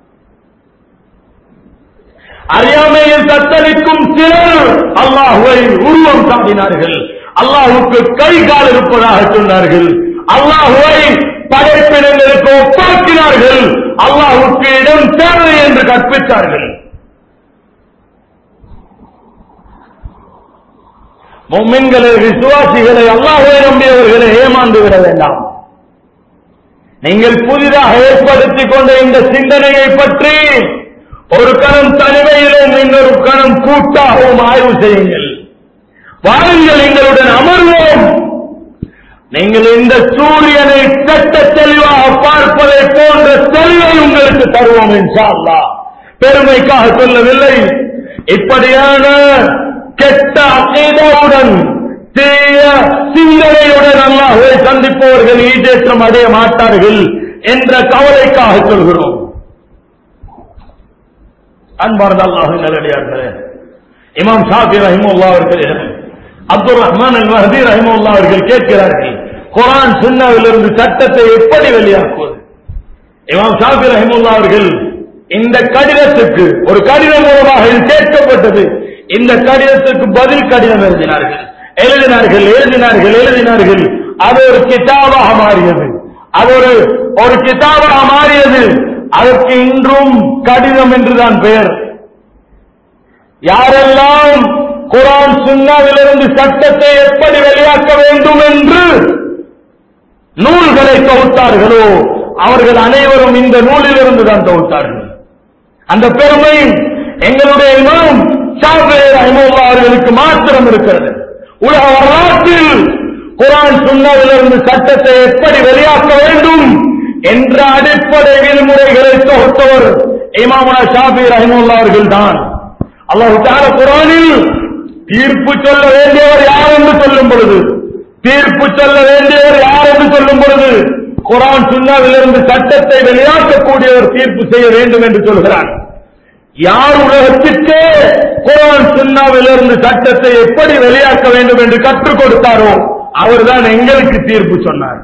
அறியாமையில் தத்தளிக்கும் சிலர் அல்லாஹுவை உருவம் காட்டினார்கள் அல்லாஹுக்கு கை கால் இருப்பதாக சொன்னார்கள் அல்லாஹுவை படைப்பினங்களுக்கு ஒப்பாக்கினார்கள் அல்லாஹுக்கு இடம் தேவை என்று கற்பித்தார்கள் மும்மின்களை விசுவாசிகளை அல்லாஹுவை நம்பியவர்களை ஏமாந்து விட வேண்டாம் நீங்கள் புதிதாக ஏற்படுத்திக் கொண்ட இந்த சிந்தனையை பற்றி ஒரு கணம் தனிமையிலும் இன்னொரு கணம் கூட்டாகவும் ஆய்வு செய்யுங்கள் வாருங்கள் எங்களுடன் அமர்வோம் நீங்கள் இந்த சூரியனை சட்ட தெளிவாக பார்ப்பதை போன்ற தெளிவை உங்களுக்கு தருவோம் இன்ஷா அல்லாஹ் பெருமைக்காக சொல்லவில்லை இப்படியான கெட்ட அகீதாவுடன் தீய சிந்தனையுடன் அல்லாஹ்வை சந்திப்பவர்கள் ஈடேற்றம் அடைய மாட்டார்கள் என்ற கவலைக்காக சொல்கிறோம் அன்பார்ந்த அல்லாஹ் நல்லடியார்களே இமாம் ஷாஃபி ரஹிமுல்லா அவர்கள் அப்துல் ரஹ்மான் அல் மஹதி ரஹிமுல்லா அவர்கள் கேட்கிறார்கள் குரான் சுன்னாவிலிருந்து சட்டத்தை எப்படி வெளியாக்குவது இமாம் ஷாஃபி ரஹிமுல்லா அவர்கள் இந்த கடிதத்துக்கு ஒரு கடிதம் மூலமாக இது கேட்கப்பட்டது இந்த கடிதத்துக்கு பதில் கடிதம் எழுதினார்கள் எழுதினார்கள் எழுதினார்கள் எழுதினார்கள் அது ஒரு கிதாபாக மாறியது அது ஒரு ஒரு கிதாபாக மாறியது அதற்கு இன்றும் கடிதம் என்றுதான் பெயர் யாரெல்லாம் குரான் சுன்னாவிலிருந்து சட்டத்தை எப்படி வெளியாக்க வேண்டும் என்று நூல்களை தொகுத்தார்களோ அவர்கள் அனைவரும் இந்த நூலிலிருந்து தான் தொகுத்தார்கள் அந்த பெருமை எங்களுடைய இமாம் ஷாஃபி ரஹிமஹுல்லாஹ் அவர்களுக்கு மாத்திரம் இருக்கிறது உலக வரலாற்றில் குரான் சுன்னாவிலிருந்து சட்டத்தை எப்படி வெளியாக்க வேண்டும் என்ற அடிப்படை விதிமுறைகளை தொகுத்தவர் இமாமனா ஷாஃபி ரஹிமுல்லா அவர்கள் தான் அல்லாஹு தால குரானில் தீர்ப்பு சொல்ல வேண்டியவர் யார் என்று சொல்லும் பொழுது தீர்ப்பு சொல்ல வேண்டியவர் யார் என்று சொல்லும் பொழுது குரான் சுன்னாவிலிருந்து சட்டத்தை வெளியாக்கக்கூடியவர் தீர்ப்பு செய்ய வேண்டும் என்று சொல்கிறார் யார் உலகத்திற்கே குரான் சுன்னாவிலிருந்து சட்டத்தை எப்படி வெளியாக்க வேண்டும் என்று கற்றுக் கொடுத்தாரோ அவர்தான் எங்களுக்கு தீர்ப்பு சொன்னார்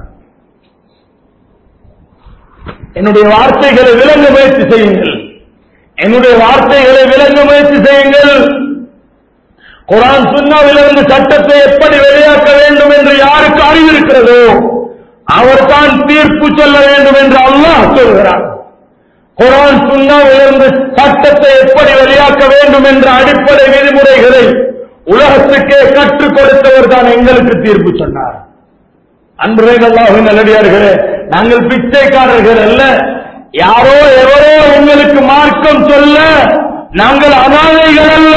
என்னுடைய வார்த்தைகளை விளங்க முயற்சி செய்யுங்கள் என்னுடைய வார்த்தைகளை விளங்க முயற்சி செய்யுங்கள் குரான் சுன்னாவிலிருந்து சட்டத்தை எப்படி வெளியாக்க வேண்டும் என்று யாருக்கு அறிவிருக்கிறதோ அவர்தான் தீர்ப்பு சொல்ல வேண்டும் என்று அல்லாஹ் சொல்கிறார் குரான் சுன்னாவிலிருந்து சட்டத்தை எப்படி வெளியாக்க வேண்டும் என்ற அடிப்படை விதிமுறைகளை உலகத்துக்கே கற்றுக் கொடுத்தவர் தான் எங்களுக்கு தீர்ப்பு சொன்னார் அன்புரைகளாக நல்லடியார்களே நாங்கள் பிச்சைக்காரர்கள் அல்ல யாரோ எவரோ உங்களுக்கு மார்க்கம் சொல்ல நாங்கள் அனாதைகள் அல்ல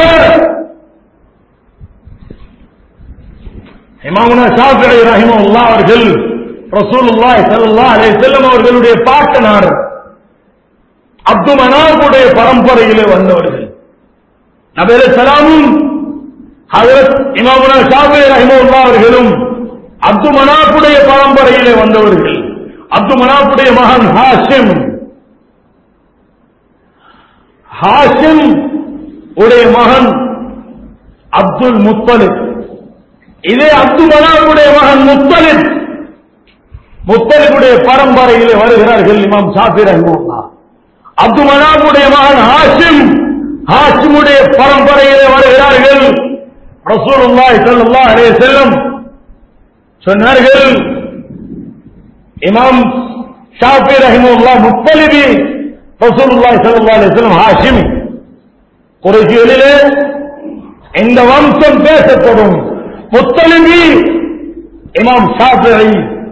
இமாமுனா ஷாஃபிஐ ரஹிமஹுல்லாஹ் அவர்கள் ரசூலுல்லாஹி ஸல்லல்லாஹு அலைஹி வஸல்லம் அவர்களுடைய பாட்டனார் அப்து மனாபுடைய பரம்பரையிலே வந்தவர்கள் நபி சலாமும் ஹஜரத் இமாமுனா ஷாஃபிஐ ரஹிமஹுல்லாஹ் அவர்களும் அப்து மனாபுடைய பரம்பரையிலே வந்தவர்கள் அப்து மனாபுடைய மகன் ஹாஷிம் ஹாஷிம் உடைய மகன் அப்துல் முத்தலிப் இதே அப்து மனாபுடைய மகன் முத்தலிப் முத்தலிபுடைய பரம்பரையிலே வருகிறார்கள் இமாம் ஷாஃபி ரஹிமுல்லா அப்து மனாபுடைய மகன் ஹாஷிம் ஹாஷிமுடைய பரம்பரையிலே வருகிறார்கள் ரசூலுல்லாஹி ஸல்லல்லாஹு அலைஹி வஸல்லம் சொன்னார்கள் இமாம் ஷாஃபி ரஹிமுல்லா முத்தலிபி ரசூலுல்லாஹி ஸல்லல்லாஹு அலைஹி வஸல்லம் ஹாஷிமி குறைஷிகளிலே இந்த வம்சம் பேசப்படும் முத்தலிபி இமாம் ஷாஃபிஐ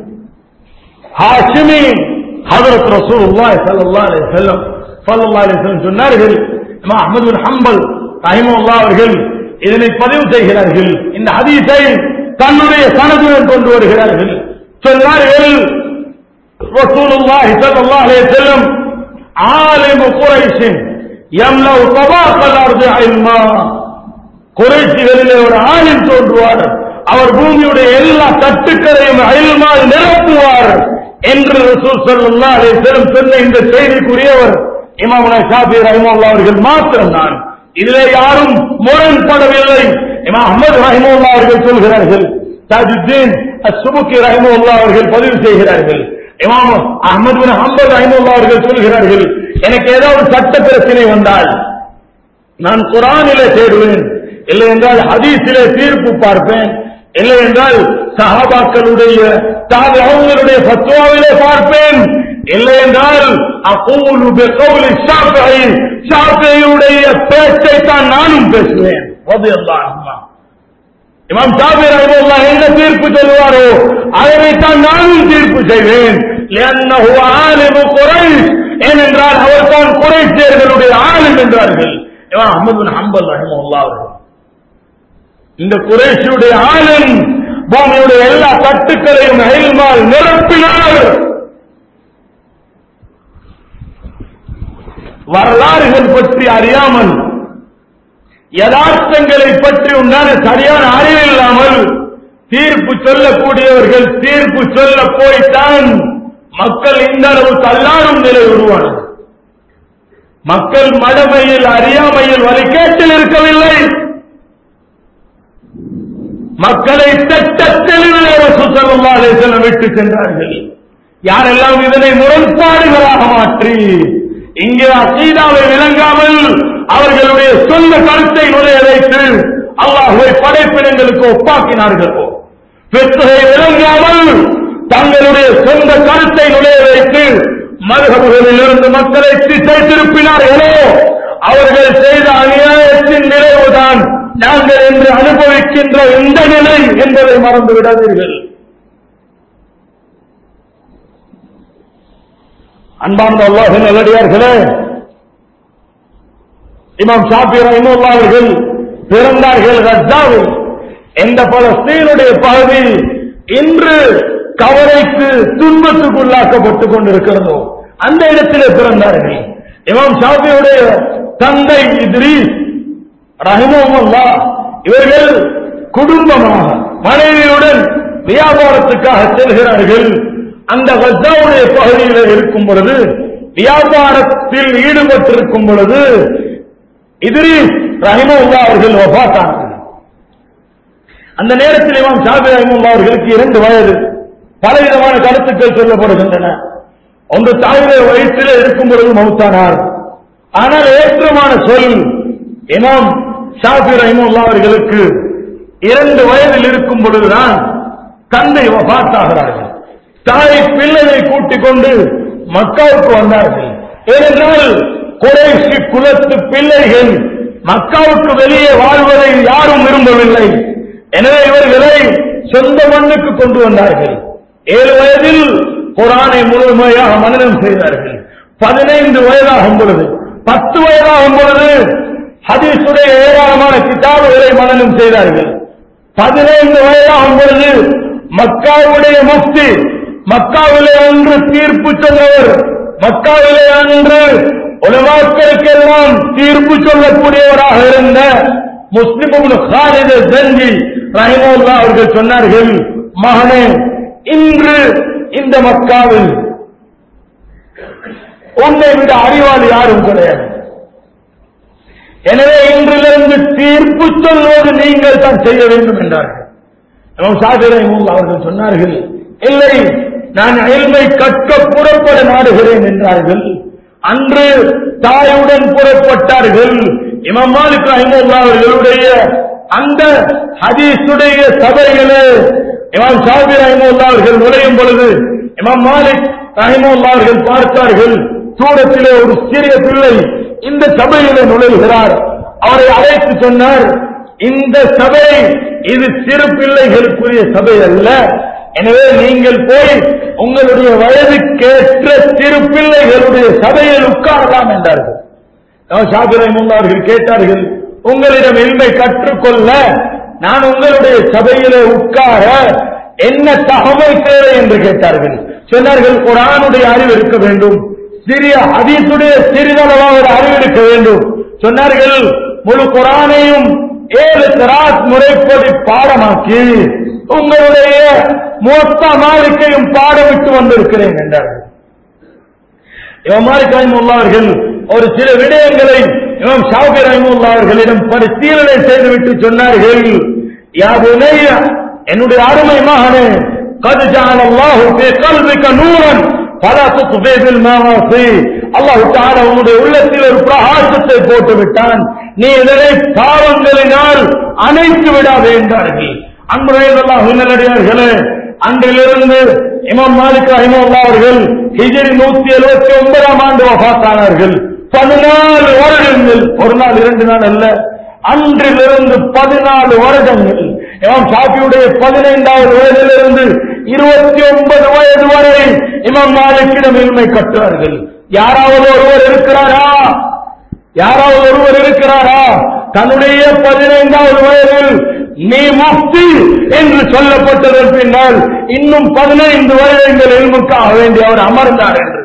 ஹாஷிமி ஹஜரத் ரசூலுல்லாஹி ஸல்லல்லாஹு அலைஹி வஸல்லம் ஸல்லல்லாஹு அலைஹி வஸல்லம் சொன்னார்கள் இமாம் அஹ்மத் பின் ஹம்பல் ரஹிமஹுல்லாஹ் அவர்கள் இதனை பதிவு செய்கிறார்கள் இந்த ஹதீஸை தன்னுடைய சனதுடன் கொண்டு வருகிறார்கள் சொன்னார்கள் ரசூலுல்லாஹி ஸல்லல்லாஹு அலைஹி வஸல்லம் ஆலிமு குரைஷ் யம்லவு தபாக்கல் அர்து இல்மா குறைசிகளிலே ஒரு ஆளில் தோன்றுவார் அவர் பூமியுடைய எல்லா தட்டுக்களையும் அயல்மால் நிரப்புவார் என்று ரசூல் ஸல்லல்லாஹு அலைஹி வஸல்லம் சொன்ன இந்த செய்திக்குரியவர் இமாமுனா ஷாஃபி ரஹிமஹுல்லாஹ் அவர்கள் மாத்திரம்தான் இதிலே யாரும் முரண்படவில்லை இமாம் அஹ்மத் ரஹிமஹுல்லாஹ் அவர்கள் சொல்கிறார்கள் தாஜுத்தீன் அஸ்ஸுபுக்கி ரஹிமஹுல்லாஹ் அவர்கள் பதிவு செய்கிறார்கள் இமாம் அஹ்மத் பின் ஹம்பல் ரஹிமஹுல்லாஹ் அவர்கள் சொல்கிறார்கள் எனக்கு ஏதாவது சட்ட பிரச்சனை வந்தால் நான் குரானிலே தேடுவேன் இல்லை என்றால் ஹதீஸிலே தீர்ப்பு பார்ப்பேன் இல்லை என்றால் சஹாபாக்களுடைய தாபியங்களுடைய ஃபத்வாவிலே பார்ப்பேன் இல்லை என்றால் அகூலு பிகௌலி ஷாஃபிஈ ஷாஃபிஈயுடைய பேச்சை தான் நானும் பேசுவேன் ரலியல்லாஹு அன்ஹு இமாம் ஷாஃபி ரஹிமஹுல்லாஹ் என்ன தீர்ப்பு சொல்வாரோ அதனைத்தான் நானும் தீர்ப்பு செய்வேன் لأنه عالم قريش ஏனென்றால் அவர் தான் குறைசியர்களுடைய ஆளும் என்றார்கள் இமாம் அஹ்மது பின் ஹம்பல் ரஹிமஹுல்லாஹ் அவர்கள் இந்த குறைஷியுடைய ஆளும் பூமியுடைய எல்லா தட்டுக்களையும் அயல்மால் நிரப்பினார் வரலாறுகள் பற்றி அறியாமல் யதார்த்தங்களை பற்றி உண்டான சரியான அறிவு இல்லாமல் தீர்ப்பு சொல்லக்கூடியவர்கள் தீர்ப்பு சொல்ல போய்த்தான் மக்கள் இந்த அளவு தள்ளாடும் நிலை உருவானது மக்கள் மடமையில் அறியாமையில் வழிகேட்டில் இருக்கவில்லை மக்களை தட்டத்தெளிவிலே ரசூசல்லா அலிசல்லம் விட்டு சென்றார்கள் யாரெல்லாம் இதனை முரண்பாடுகளாக மாற்றி இங்கே அசீதாவை விளங்காமல் அவர்களுடைய சொந்த கருத்தை நுழைய வைத்து அல்லாஹுவை படைப்பினங்களுக்கு ஒப்பாக்கினார்களோ பெற்றதை விளங்காமல் தங்களுடைய சொந்த கருத்தை நுழைய வைத்து மதுகபுகளில் இருந்து மக்களை திசை திருப்பினார்களோ அவர்கள் செய்த அநியாயத்தின் நிறைவுதான் நாங்கள் இன்று அனுபவிக்கின்ற இந்த நிலை என்பதை மறந்து விடாதீர்கள் அன்பார்ந்த அல்லாஹ் நல்லடியார்களே இமாம் ஷாபி ரஹிமுல்லா அவர்கள் பிறந்தார்கள் கஜாவில் எந்த பலஸ்தீனுடைய பகுதி இன்று கவலைக்கு துன்பத்துக்குள்ளாக்கப்பட்டுக் கொண்டிருக்கிறதோ அந்த இடத்திலே பிறந்தார்கள் இமாம் ஷாபியுடைய தந்தை இத்ரீஸ் ரஹிமுல்லா இவர்கள் குடும்பமாக மனைவியுடன் வியாபாரத்துக்காக செல்கிறார்கள் அந்த கஜாவுடைய பகுதியில் இருக்கும் பொழுது வியாபாரத்தில் ஈடுபட்டிருக்கும் பொழுது இதிரீஸ் ரஹிமுல்லா அவர்கள் வபாத்தார்கள் அந்த நேரத்தில் இமாம் ஷாபி ரஹிமுல்லா அவர்களுக்கு இரண்டு வயது பலவிதமான கருத்துக்கள் சொல்லப்படுகின்றன ஒன்று தாயுடைய வயிற்றிலே இருக்கும் பொழுது மௌத்தானார் ஆனால் ஏற்றமான சொல் இமாம் ஷாபி ரஹிமுல்லா அவர்களுக்கு இரண்டு வயதில் இருக்கும் பொழுதுதான் தந்தை வபாத்தாகிறார்கள் தாய் பிள்ளையை கூட்டிக் கொண்டு மக்காவுக்கு வந்தார்கள் ஏனென்றால் குறைசி குலத்து பிள்ளைகள் மக்காவுக்கு வெளியே வாழ்வதை யாரும் விரும்பவில்லை எனவே இவர்களை சொந்த மண்ணுக்கு கொண்டு வந்தார்கள் ஏழு வயதில் குரானை முழுமையாக மனனம் செய்தார்கள் பதினைந்து வயதாகும் பொழுது பத்து வயதாகும் பொழுது ஹதீசுடைய ஏராளமான கிதாபுகளை மனனம் செய்தார்கள் பதினைந்து வயதாகும் பொழுது மக்காவுடைய முக்தி மக்காவிலே அன்று தீர்ப்பு சொன்னவர் மக்காவிலே அன்று உலமாக்களுக்கெல்லாம் தீர்ப்பு சொல்லக்கூடியவராக இருந்த முஸ்லிம் ஹாலித ஜஞ்சி ரஹிமுல்லா அவர்கள் சொன்னார்கள் மகனே இன்று இந்த மக்காவில் உன்னை விட அறிவாளி யாரும் கிடையாது எனவே இன்றிலிருந்து தீர்ப்பு சொல்வது நீங்கள் தான் செய்ய வேண்டும் என்றார்கள் சாதிரை அவர்கள் சொன்னார்கள் இல்லை நான் அயல்மை கற்க புறப்பட நாடுகிறேன் என்றார்கள் அன்று தாயுடன் புறப்பட்டார்கள் இமாம் மாலிக் ரஹிமுல்லா அவர்களுடைய அந்த ஹதீஸுடைய சபைகளே இமாம் ஷாபி ரஹிமுல்லா அவர்கள் நுழையும் பொழுது இமாம் மாலிக் ரஹிமுல்லா அவர்கள் பார்த்தார்கள் தூரத்திலே ஒரு சிறிய பிள்ளை இந்த சபையிலே நுழைகிறார் அவரை அழைத்து சொன்னார் இந்த சபை இது சிறு பிள்ளைகளுக்குரிய சபை அல்ல எனவே நீங்கள் போய் உங்களுடைய வயதுக்கேற்ற சிறு பிள்ளைகளுடைய சபையில் உட்காரலாம் என்றார்கள் ஷாபிரை முன்னார்கள் கேட்டார்கள் உங்களிடம் இல்மை கற்றுக்கொள்ள நான் உங்களுடைய சபையிலே உட்கார என்ன தகவல் தேவை என்று கேட்டார்கள் சொன்னார்கள் குரானுடைய அறிவு இருக்க வேண்டும் சிறிய அதீசுடைய சிறிதளவாக அறிவு இருக்க வேண்டும் சொன்னார்கள் முழு குரானையும் ஏழு கிராஸ் முறைப்படி பாடமாக்கி உங்களுடைய மொத்த மாளிகையும் பாடமிட்டு வந்திருக்கிறேன் என்றார்கள் இவன் மாலிக் ரஹிமுல்லா அவர்கள் ஒரு சில விடயங்களை இமாம் ஷாபி ரஹிமுல்லா அவர்களிடம் பரிசீலனை செய்துவிட்டு சொன்னார்கள் யா புனைய என்னுடைய அருமை மகனே قد جعل الله في قلبك نورا فلا تطفئ بالمعاصي அல்லாஹ் تعالى உன்னுடைய உள்ளத்தில் ஒரு பிரகாசத்தை போட்டு விட்டான் நீ இதனை பாவங்களினால் அணைத்து விடாதே என்றார்கள் அன்புரையல்லாஹ் நல்லடியார்களே அன்றிலிருந்து இமாம் மாலிக் ரஹிமுல்லா அவர்கள் ஹிஜரி நூத்தி எழுபத்தி ஒன்பதாம் ஆண்டு வபாத்தானார்கள் பதினாலு வருடங்கள் ஒரு நாள் இரண்டு நாள் அல்ல அன்றிலிருந்து பதினாலு வருடங்கள் இமாம் ஷாஃபியுடைய பதினைந்தாவது வயதிலிருந்து இருபத்தி ஒன்பது வயது வரை இமாம் மாலிக்கிடம் இன்மை கட்டுவார்கள் யாராவது ஒருவர் இருக்கிறாரா யாராவது ஒருவர் இருக்கிறாரா தன்னுடைய பதினைந்தாவது வயதில் நீ முக்தி என்று சொல்லப்பட்டதன் பின்னால் இன்னும் பதினைந்து வருடங்கள் எல்முக்காக வேண்டி அவர் அமர்ந்தார் என்று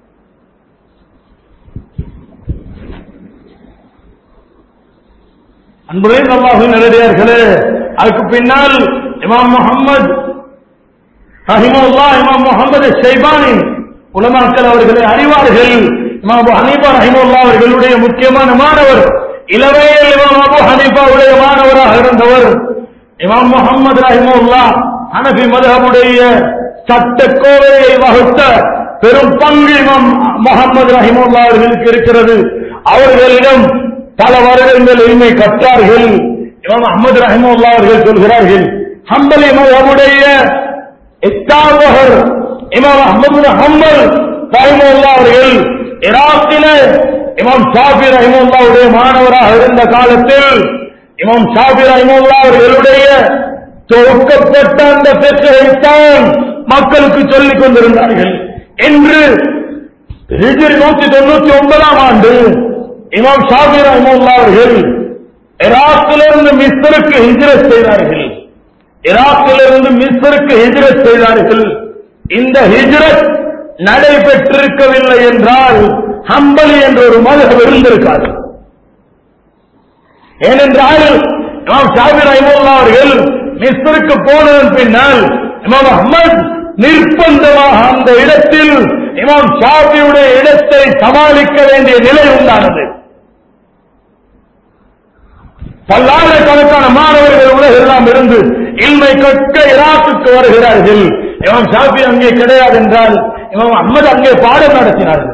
அன்புரை நல்லாக நேரடியார்களே அதுக்கு பின்னால் இமாம் முகமது ரஹிமுல்லா இமாம் முகமது ஷைபானி உலமாக்கள் அவர்களை அறிவார்கள் இமாம் அபு ஹனீஃபா ரஹிமுல்லா அவர்களுடைய முக்கியமான மாணவர் இளவையில் இமாம் அபு ஹனீஃபாவுடைய மாணவராக இருந்தவர் இமாம் முகமது ரஹிமுல்லா ஹனபி மதஹபுடைய சட்ட கோவையை வகுத்த பெரும் பங்கு இமாம் முகமது ரஹிமுல்லா அவர்களுக்கு இருக்கிறது அவர்களிடம் பல வருடங்கள் எளிமை கற்றார்கள் இமாம் அஹமது ரஹிமுல்லா அவர்கள் சொல்கிறார்கள் ஹம்பலி மதஹபுடைய இத்தாபகர் இமாம் அஹமது ஹம்பல் ரஹிமுல்லா அவர்கள் ஈராக்கிலே இமாம் ஷாபி ரஹிமுல்லாவுடைய மாணவராக இருந்த காலத்தில் இமாம் ஷாபி ரஹிமுல்லா அவர்களுடைய தொகுக்கப்பட்ட அந்த பெற்றைத்தான் மக்களுக்கு சொல்லிக் கொண்டிருந்தார்கள் என்று ஹிஜ்ரி நூத்தி தொண்ணூத்தி ஒன்பதாம் ஆண்டு இமாம் ஷாபி ரஹிமுல்லா அவர்கள் ஈராக்கிலிருந்து மிஸ்ருக்கு ஹிஜ்ரத் செய்தார்கள் ஈராக்கிலிருந்து மிஸ்ருக்கு ஹிஜ்ரத் செய்தார்கள் இந்த ஹிஜ்ரத் நடைபெற்றிருக்கவில்லை என்றால் ஹம்பலி என்ற ஒரு மதம் இருந்திருக்காது ஏனென்றால் இமாம் ஷாபி ரஹிமுல்லா அவர்கள் மிஸ்ருக்கு போனதன் பின்னால் இமாம் அஹ்மத் நிர்பந்தமாக அந்த இடத்தில் இமாம் ஷாபியுடைய இடத்தை சமாளிக்க வேண்டிய நிலை உண்டானது பல்லாயிரக்கணக்கான மாணவர்கள் உலகெல்லாம் இருந்து இல்மை கற்க ஈராக்குக்கு வருகிறார்கள் இமாம் ஷாபி அங்கே கிடையாது என்றால் இமாம் அஹ்மது அங்கே பாடம் நடத்தினார்கள்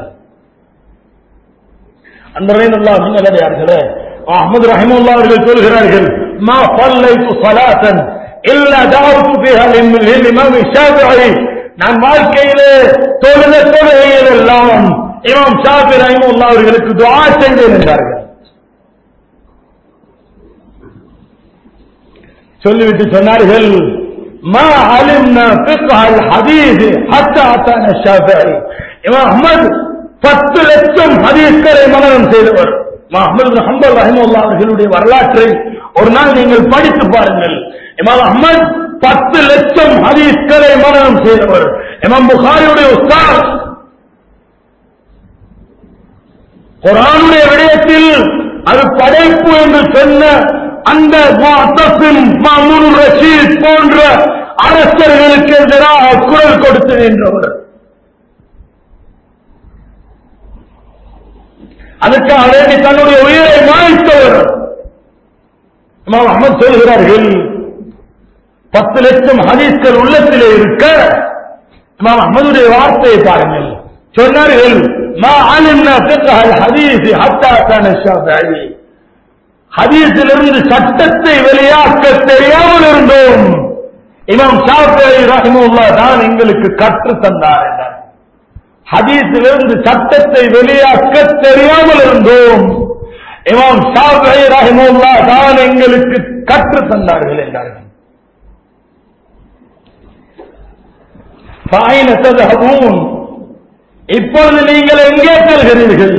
அந்த ரயிலுல்லா மின்னலடையார்களே அஹமது ரஹிமுல்லா அவர்கள் சொல்கிறார்கள் மா பல்லைத்து சலாத்தன் இல்லா தாவுத்து பிஹல் இமாம் ஷாஃபிஈ நான் வாழ்க்கையிலே தொழுத தொழுகையில் எல்லாம் இமாம் ஷாஃபி ரஹிமுல்லா அவர்களுக்கு துஆ செய்தேன் என்றார்கள் சொல்லிவிட்டு சொன்னார்கள் ما علمنا فقه الحديث حتى أتانا الشافعي இமாம் அஹ்மத் பத்து லட்சம் ஹதீஸ்களை மனனம் செய்தவர் அஹமது ஹம்பல் ரஹிமுல்லா அவர்களுடைய வரலாற்றை ஒரு நாள் நீங்கள் படித்து பாருங்கள் இமாம் அஹ்மத் பத்து லட்சம் ஹதீஸ்களை மனனம் செய்தவர் இமாம் புகாரியுடைய உஸ்தாத் குரானுடைய விடயத்தில் அது படைப்பு என்று சொன்ன அந்த முஅத்தஸிம், மாமூன் ரஷீத் போன்ற அரசர்களுக்கு எதிராக குரல் கொடுத்து நின்றவர் அதுக்காக வேண்டி தன்னுடைய உயிரை மாய்த்தவர் இமாம் அஹமத் சொல்கிறார்கள் பத்து லட்சம் ஹதீஸ்கள் உள்ளத்திலே இருக்க இமாம் அஹமதுடைய வார்த்தையை பாருங்கள் சொன்னார்கள் மா அலிம்னா ஃபிக்ஹ் அல் ஹதீஸ் ஹத்தா கான ஷாஃபிஈ ஹதீஸிலிருந்து சட்டத்தை வெளியாக்க தெரியாமல் இருந்தோம் இமாம் ஷாஃபிஈ ரஹிமஹுல்லாஹ் தான் எங்களுக்கு கற்று தந்தார் என்றார் ஹதீஸிலிருந்து சட்டத்தை வெளியாக்க தெரியாமல் இருந்தோம் இமாம் ஷாஃபிஈ ரஹிமஹுல்லாஹ் தான் எங்களுக்கு கற்று தந்தார்கள் என்றார்கள் فأين تذهبون இப்பொழுது நீங்கள் எங்கே செல்கிறீர்கள்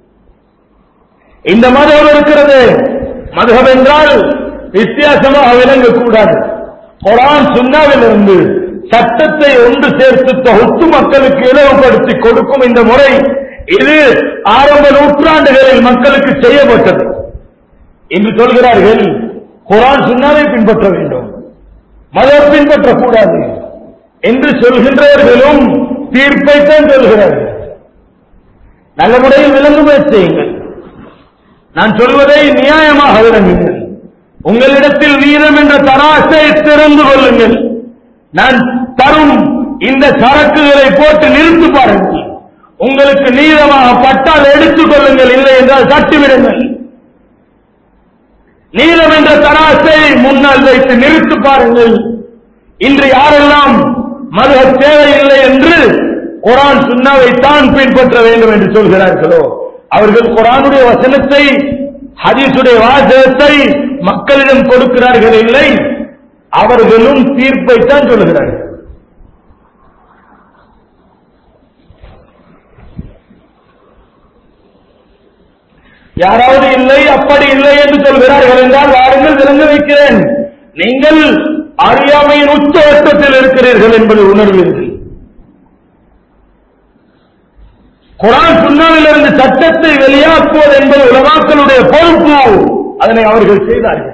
இந்த மதம் இருக்கிறது மதம் என்றால் வித்தியாசமாக விளங்கக்கூடாது குரான் சுண்ணாவிலிருந்து சட்டத்தை ஒன்று சேர்த்து தொகுத்து மக்களுக்கு இலவுபடுத்தி கொடுக்கும் இந்த முறை இது ஆரம்ப நூற்றாண்டுகளில் மக்களுக்கு செய்யப்பட்டது என்று சொல்கிறார்கள் குரான் சுண்ணாவை பின்பற்ற வேண்டும் மதம் பின்பற்றக்கூடாது என்று சொல்கின்றவர்களும் தீர்ப்பைத்தான் சொல்கிறார்கள் நல்ல முறையில் விளங்குமே செய்யுங்கள் நான் சொல்வதை நியாயமாக விளங்குங்கள் உங்களிடத்தில் வீதம் என்ற தராசை திறந்து கொள்ளுங்கள் நான் தரும் இந்த சரக்குகளை போட்டு நிறுத்து பாருங்கள் உங்களுக்கு நீளமாக பட்டால் எடுத்துக் கொள்ளுங்கள் இல்லை என்றால் தட்டிவிடுங்கள் நீளம் என்ற தராசை முன்னால் வைத்து நிறுத்து பாருங்கள் இன்று யாரெல்லாம் மத தேவையில்லை என்று குரான் சுண்ணாவை தான் பின்பற்ற வேண்டும் என்று சொல்கிறார்களோ அவர்கள் குரானுடைய வசனத்தை ஹதீசுடைய வாசகத்தை மக்களிடம் கொடுக்கிறார்கள் இல்லை அவர்களும் தீர்ப்பைத்தான் சொல்கிறார்கள் யாராவது இல்லை அப்படி இல்லை என்று சொல்கிறார்கள் என்றால் வாருங்கள் விளங்க வைக்கிறேன் நீங்கள் அறியாமையின் உச்சவட்டத்தில் இருக்கிறீர்கள் என்பதை உணர்வீர்கள் குரான் சுண்ணாவிலிருந்து சட்டத்தை வெளியாக்குவது என்பது உலமாக்களுடைய பொறுப்பு அதனை அவர்கள் செய்தார்கள்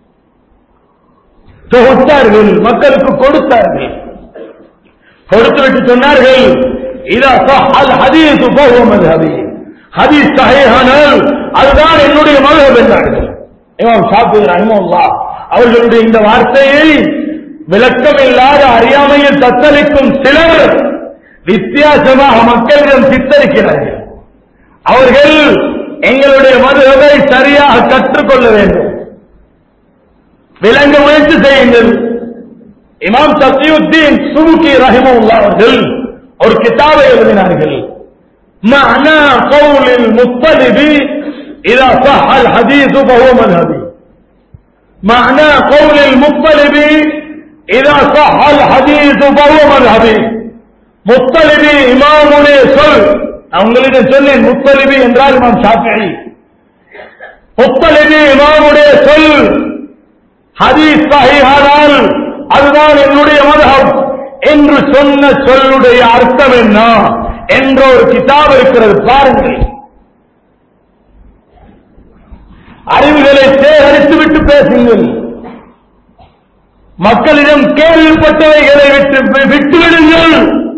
தொகுத்தார்கள் மக்களுக்கு கொடுத்தார்கள் கொடுத்துவிட்டு சொன்னார்கள் இதா சஹல் ஹதீஸ் போகும் அது ஹதீஸ் ஹதீஸ் சஹீஹானால் அதுதான் என்னுடைய மதம் என்றார்கள் இமாம் ஷாஃபி ரஹிமஹுல்லாஹ் அவர்களுடைய இந்த வார்த்தையை விளக்கமில்லாத அறியாமையில் தத்தளிக்கும் சிலர் வித்தியாசமாக மக்களிடம் சித்தரிக்கிறார்கள் அவர்கள் எங்களுடைய மதுரை சரியாக கற்றுக்கொள்ள வேண்டும் விளங்க முயற்சி செய்யுங்கள் இமாம் சத்தியுத்தீன் சுமுகி ரஹிமுல்லா அவர்கள் ஒரு கிதாபை எழுதினார்கள் معنى قول المطلب إذا صح الحديث فهو مذهبي معنى قول المطلب إذا صح الحديث فهو مذهبي முத்தலிபி இமாமுடைய சொல் நான் உங்களிடம் சொன்னேன் முத்தலிபி என்றால் இமாம் ஷாஃபிஈ முத்தலிபி இமாமுடைய சொல் ஹதீஸ் சஹீஹானால் அதுதான் என்னுடைய மதம் என்று சொன்ன சொல்லுடைய அர்த்தம் என்ன என்ற ஒரு கிதாப் இருக்கிறது பாருங்கள் அறிவுகளை சேகரித்து விட்டு பேசுங்கள் மக்களிடம் கேள்விப்பட்டவைகளை விட்டு விட்டுவிடுங்கள்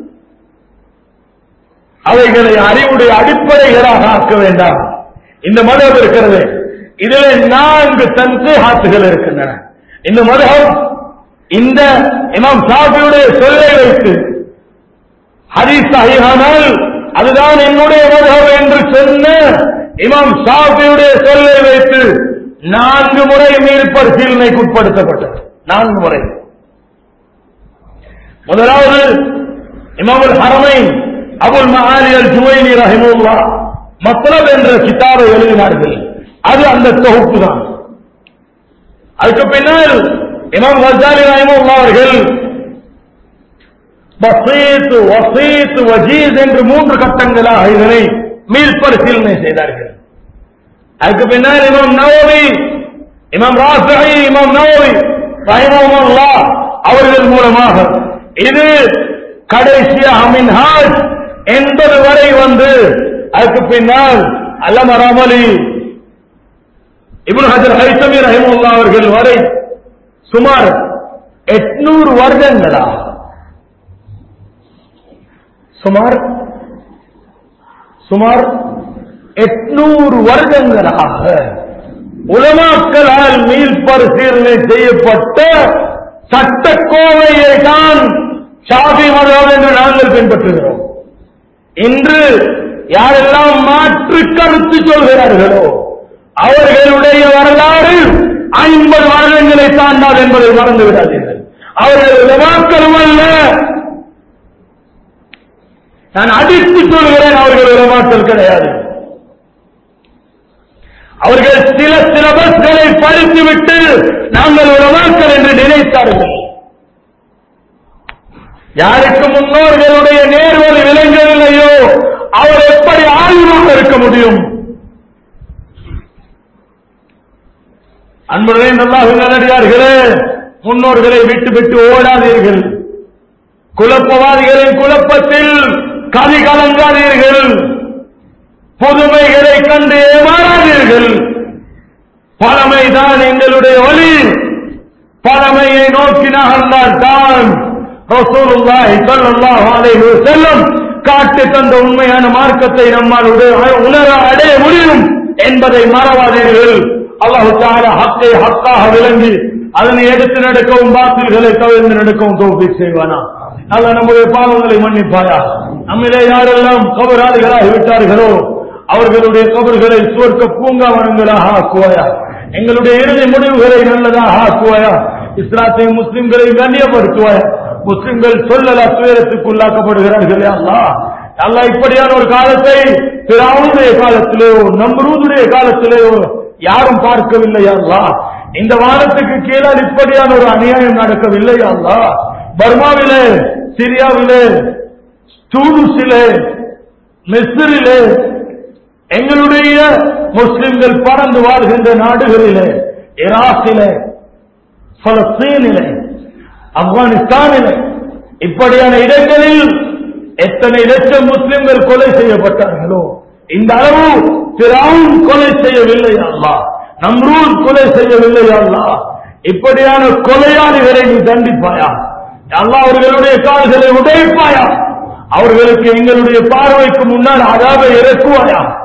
அவைகளை அறிவுடைய அடிப்படைகளாக ஆக்க வேண்டாம் இந்த மதம் இருக்கிறது இதில் நான்கு தன்சேஹாத்துகள் இருக்கின்றன இந்த மதம் இந்த இமாம் சாபியுடைய சொல்லை வைத்து ஹதீஸ் சஹீஹானால் அதுதான் என்னுடைய மதம் என்று சொன்ன இமாம் ஷாஃபியுடைய சொல்லை வைத்து நான்கு முறை மீள் பரிசீலனைக்கு உட்படுத்தப்பட்டது நான்கு முறை முதலாவது இமாமுல் ஹரமைன் அபுல் மஹாலி அல் ஜுவைனி ரஹிமுல்லா மத்லப் என்ற கிதாபை எழுதினார்கள் அது அந்த தொகுப்பு தான் அதுக்கு பின்னால் இமாம் கஜாலி ரஹிமுல்லா அவர்கள் பசீத் வசீத் வஜீஸ் என்று மூன்று கட்டங்களாக இதனை மீள்பரிசீலனை செய்தார்கள் அதுக்கு பின்னால் இமாம் நவவி இமாம் ராஃபி இமாம் நவவி ரஹிமஹுல்லா அவர்கள் மூலமாக இது கடைசியாக மின்ஹாஜ் என்பது வரை வந்து அதுக்கு பின்னால் அல்லம ரமலி இப்னு ஹஜர் ஹைசமி ரஹிமுல்லா அவர்கள் வரை சுமார் எட்நூறு வருடங்களா சுமார் சுமார் எட்நூறு வருடங்களாக உலமாக்களால் மீள் பரிசீலனை செய்யப்பட்ட சட்டக்கோவையை தான் ஷாபி மதம் என்று நாங்கள் பின்பற்றுகிறோம் இன்று யாரெல்லாம் மாற்று கருத்து சொல்கிறார்களோ அவர்களுடைய வரலாறு ஐம்பது வருடங்களை தாண்டாது என்பதை மறந்து விடாதீர்கள் அவர்கள் உலமாக்களும் அல்ல நான் அடித்து சொல்கிறேன் அவர்கள் உலமாக்கல் கிடையாது அவர்கள் சில சிலபஸ்களை படித்துவிட்டு நாங்கள் உலமாக்கல் என்று நினைத்தார்கள் யாருக்கு முன்னோர்களுடைய நேர்வழி விளங்கவில்லையோ அவர் எப்படி ஆய்வாக இருக்க முடியும் அன்புடைய நல்லாக நல்லடியார்களே முன்னோர்களை விட்டு விட்டு ஓடாதீர்கள் குழப்பவாதிகளின் குழப்பத்தில் கதி கலங்காதீர்கள் புதுமைகளை கண்டு ஏமாறாதீர்கள் பழமைதான் எங்களுடைய வழி பழமையை நோக்கி நகர்ந்தால் தான் ரசூலுல்லாஹி ஸல்லல்லாஹு அலைஹி வஸல்லம் காட்டி தந்த உண்மையான மார்க்கத்தை நம்மால் உட- உணர அடைய முடியும் என்பதை மறவாதீர்கள் அல்லாஹு தஆலா ஹக்கை ஹக்காக விளங்கி அதனை எடுத்து நடக்கவும் பாத்தில்களை தவிர்த்து நடக்கவும் தௌஃபீக் செய்வானா அல்ல நம்முடைய பாவங்களை மன்னிப்பாயா நம்மிலே யாரெல்லாம் கபராளிகளாகி விட்டார்களோ அவர்களுடைய கபர்களை சுவர்க்க பூங்காவனங்களாக ஆக்குவாயா எங்களுடைய இறுதி முடிவுகளை நல்லதாக ஆக்குவாயா இஸ்லாத்தையும் முஸ்லிம்களை கண்ணியப்படுத்துவாயா முஸ்லிம்கள் சொல்லல துயரத்துக்குள்ளாக்கப்படுகிறார்களே அல்லா அல்லா இப்படியான ஒரு காலத்தை பிறாவுடைய காலத்திலேயோ நம்ரூதுடைய காலத்திலேயோ யாரும் பார்க்கவில்லை அல்லா இந்த வானத்துக்கு கீழே இப்படியான ஒரு அநியாயம் நடக்கவில்லை அல்லா பர்மாவிலே சிரியாவிலே தூனுசிலே மிஸ்ரிலே எங்களுடைய முஸ்லிம்கள் பறந்து வாழ்கின்ற நாடுகளிலே ஈராக்கிலே பலஸ்தீனிலே ஆப்கானிஸ்தானிலே இப்படியான இடங்களில் எத்தனை லட்சம் முஸ்லிம்கள் கொலை செய்யப்பட்டார்களோ இந்த அளவு பிறாவும் கொலை செய்யவில்லை அல்லா நம்ரூல் கொலை செய்யவில்லை அல்லா இப்படியான கொலையாளிகளை நீ தண்டிப்பாயா அல்லாஹ் அவர்களுடைய கால்களை உடைப்பாயா அவர்களுக்கு எங்களுடைய பார்வைக்கு முன்னால் அதாவை இறக்குவாயா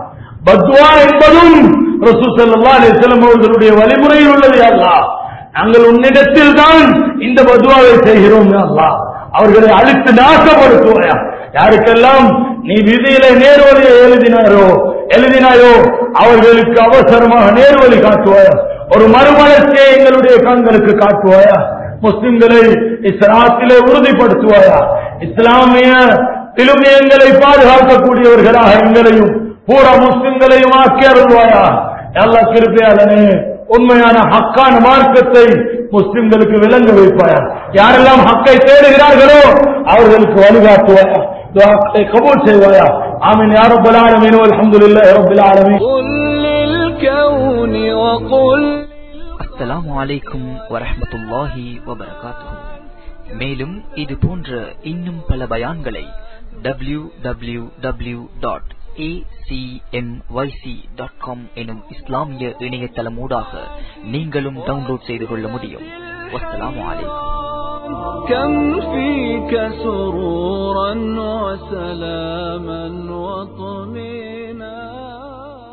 பத்வா என்பதும் ரசூ ஸல்லல்லாஹு அலைஹி வஸல்லம் அவர்களுடைய வழிமுறையில் உள்ளது யா அல்லாஹ் நாங்கள் உன்னிடத்தில் தான் இந்த பத்வாவை செய்கிறோம் யா அல்லாஹ் அவர்களை அழித்து நாசப்படுத்துவாயா யாருக்கெல்லாம் நீ விதியில நேர்வழியை எழுதினாரோ எழுதினாயோ அவர்களுக்கு அவசரமாக நேர்வழி காட்டுவாயா ஒரு மறுமலர்ச்சியை எங்களுடைய கண்களுக்கு காட்டுவாயா முஸ்லிம்களை இஸ்லாத்திலே உறுதிப்படுத்துவாயா இஸ்லாமிய விழுமியங்களை பாதுகாக்கக்கூடியவர்களாக எங்களையும் பூரா முஸ்லிம்களையும் ஆக்கி அருள்வாயா எல்லா கிருப்பையாளனே உண்மையான ஹக்கான மார்க்கத்தை முஸ்லிம்களுக்கு விளங்க வைப்பாயா யாரெல்லாம் ஹக்கை தேடுகிறார்களோ அவர்களுக்கு வழிகாட்டுவாயா துஆக்களை கபூல் செய்வாயா ஆமீன் யா ரப்பல் ஆலமீன் வல்ஹம்துலில்லாஹி ரப்பில் ஆலமீன் قل للكون وقل அஸ்ஸலாமு அலைக்கும் வரஹ்மத்துல்லாஹி வபரகாத்துஹு மேலும் இது போன்ற இன்னும் பல பயான்களை W W W dot dot com எனும் இஸ்லாமிய இணையதளமூடாக நீங்களும் டவுன்லோட் செய்து கொள்ள முடியும் வஸ்ஸலாமு அலைக்கும் كم فيك سرورا وسلاما وطمئنا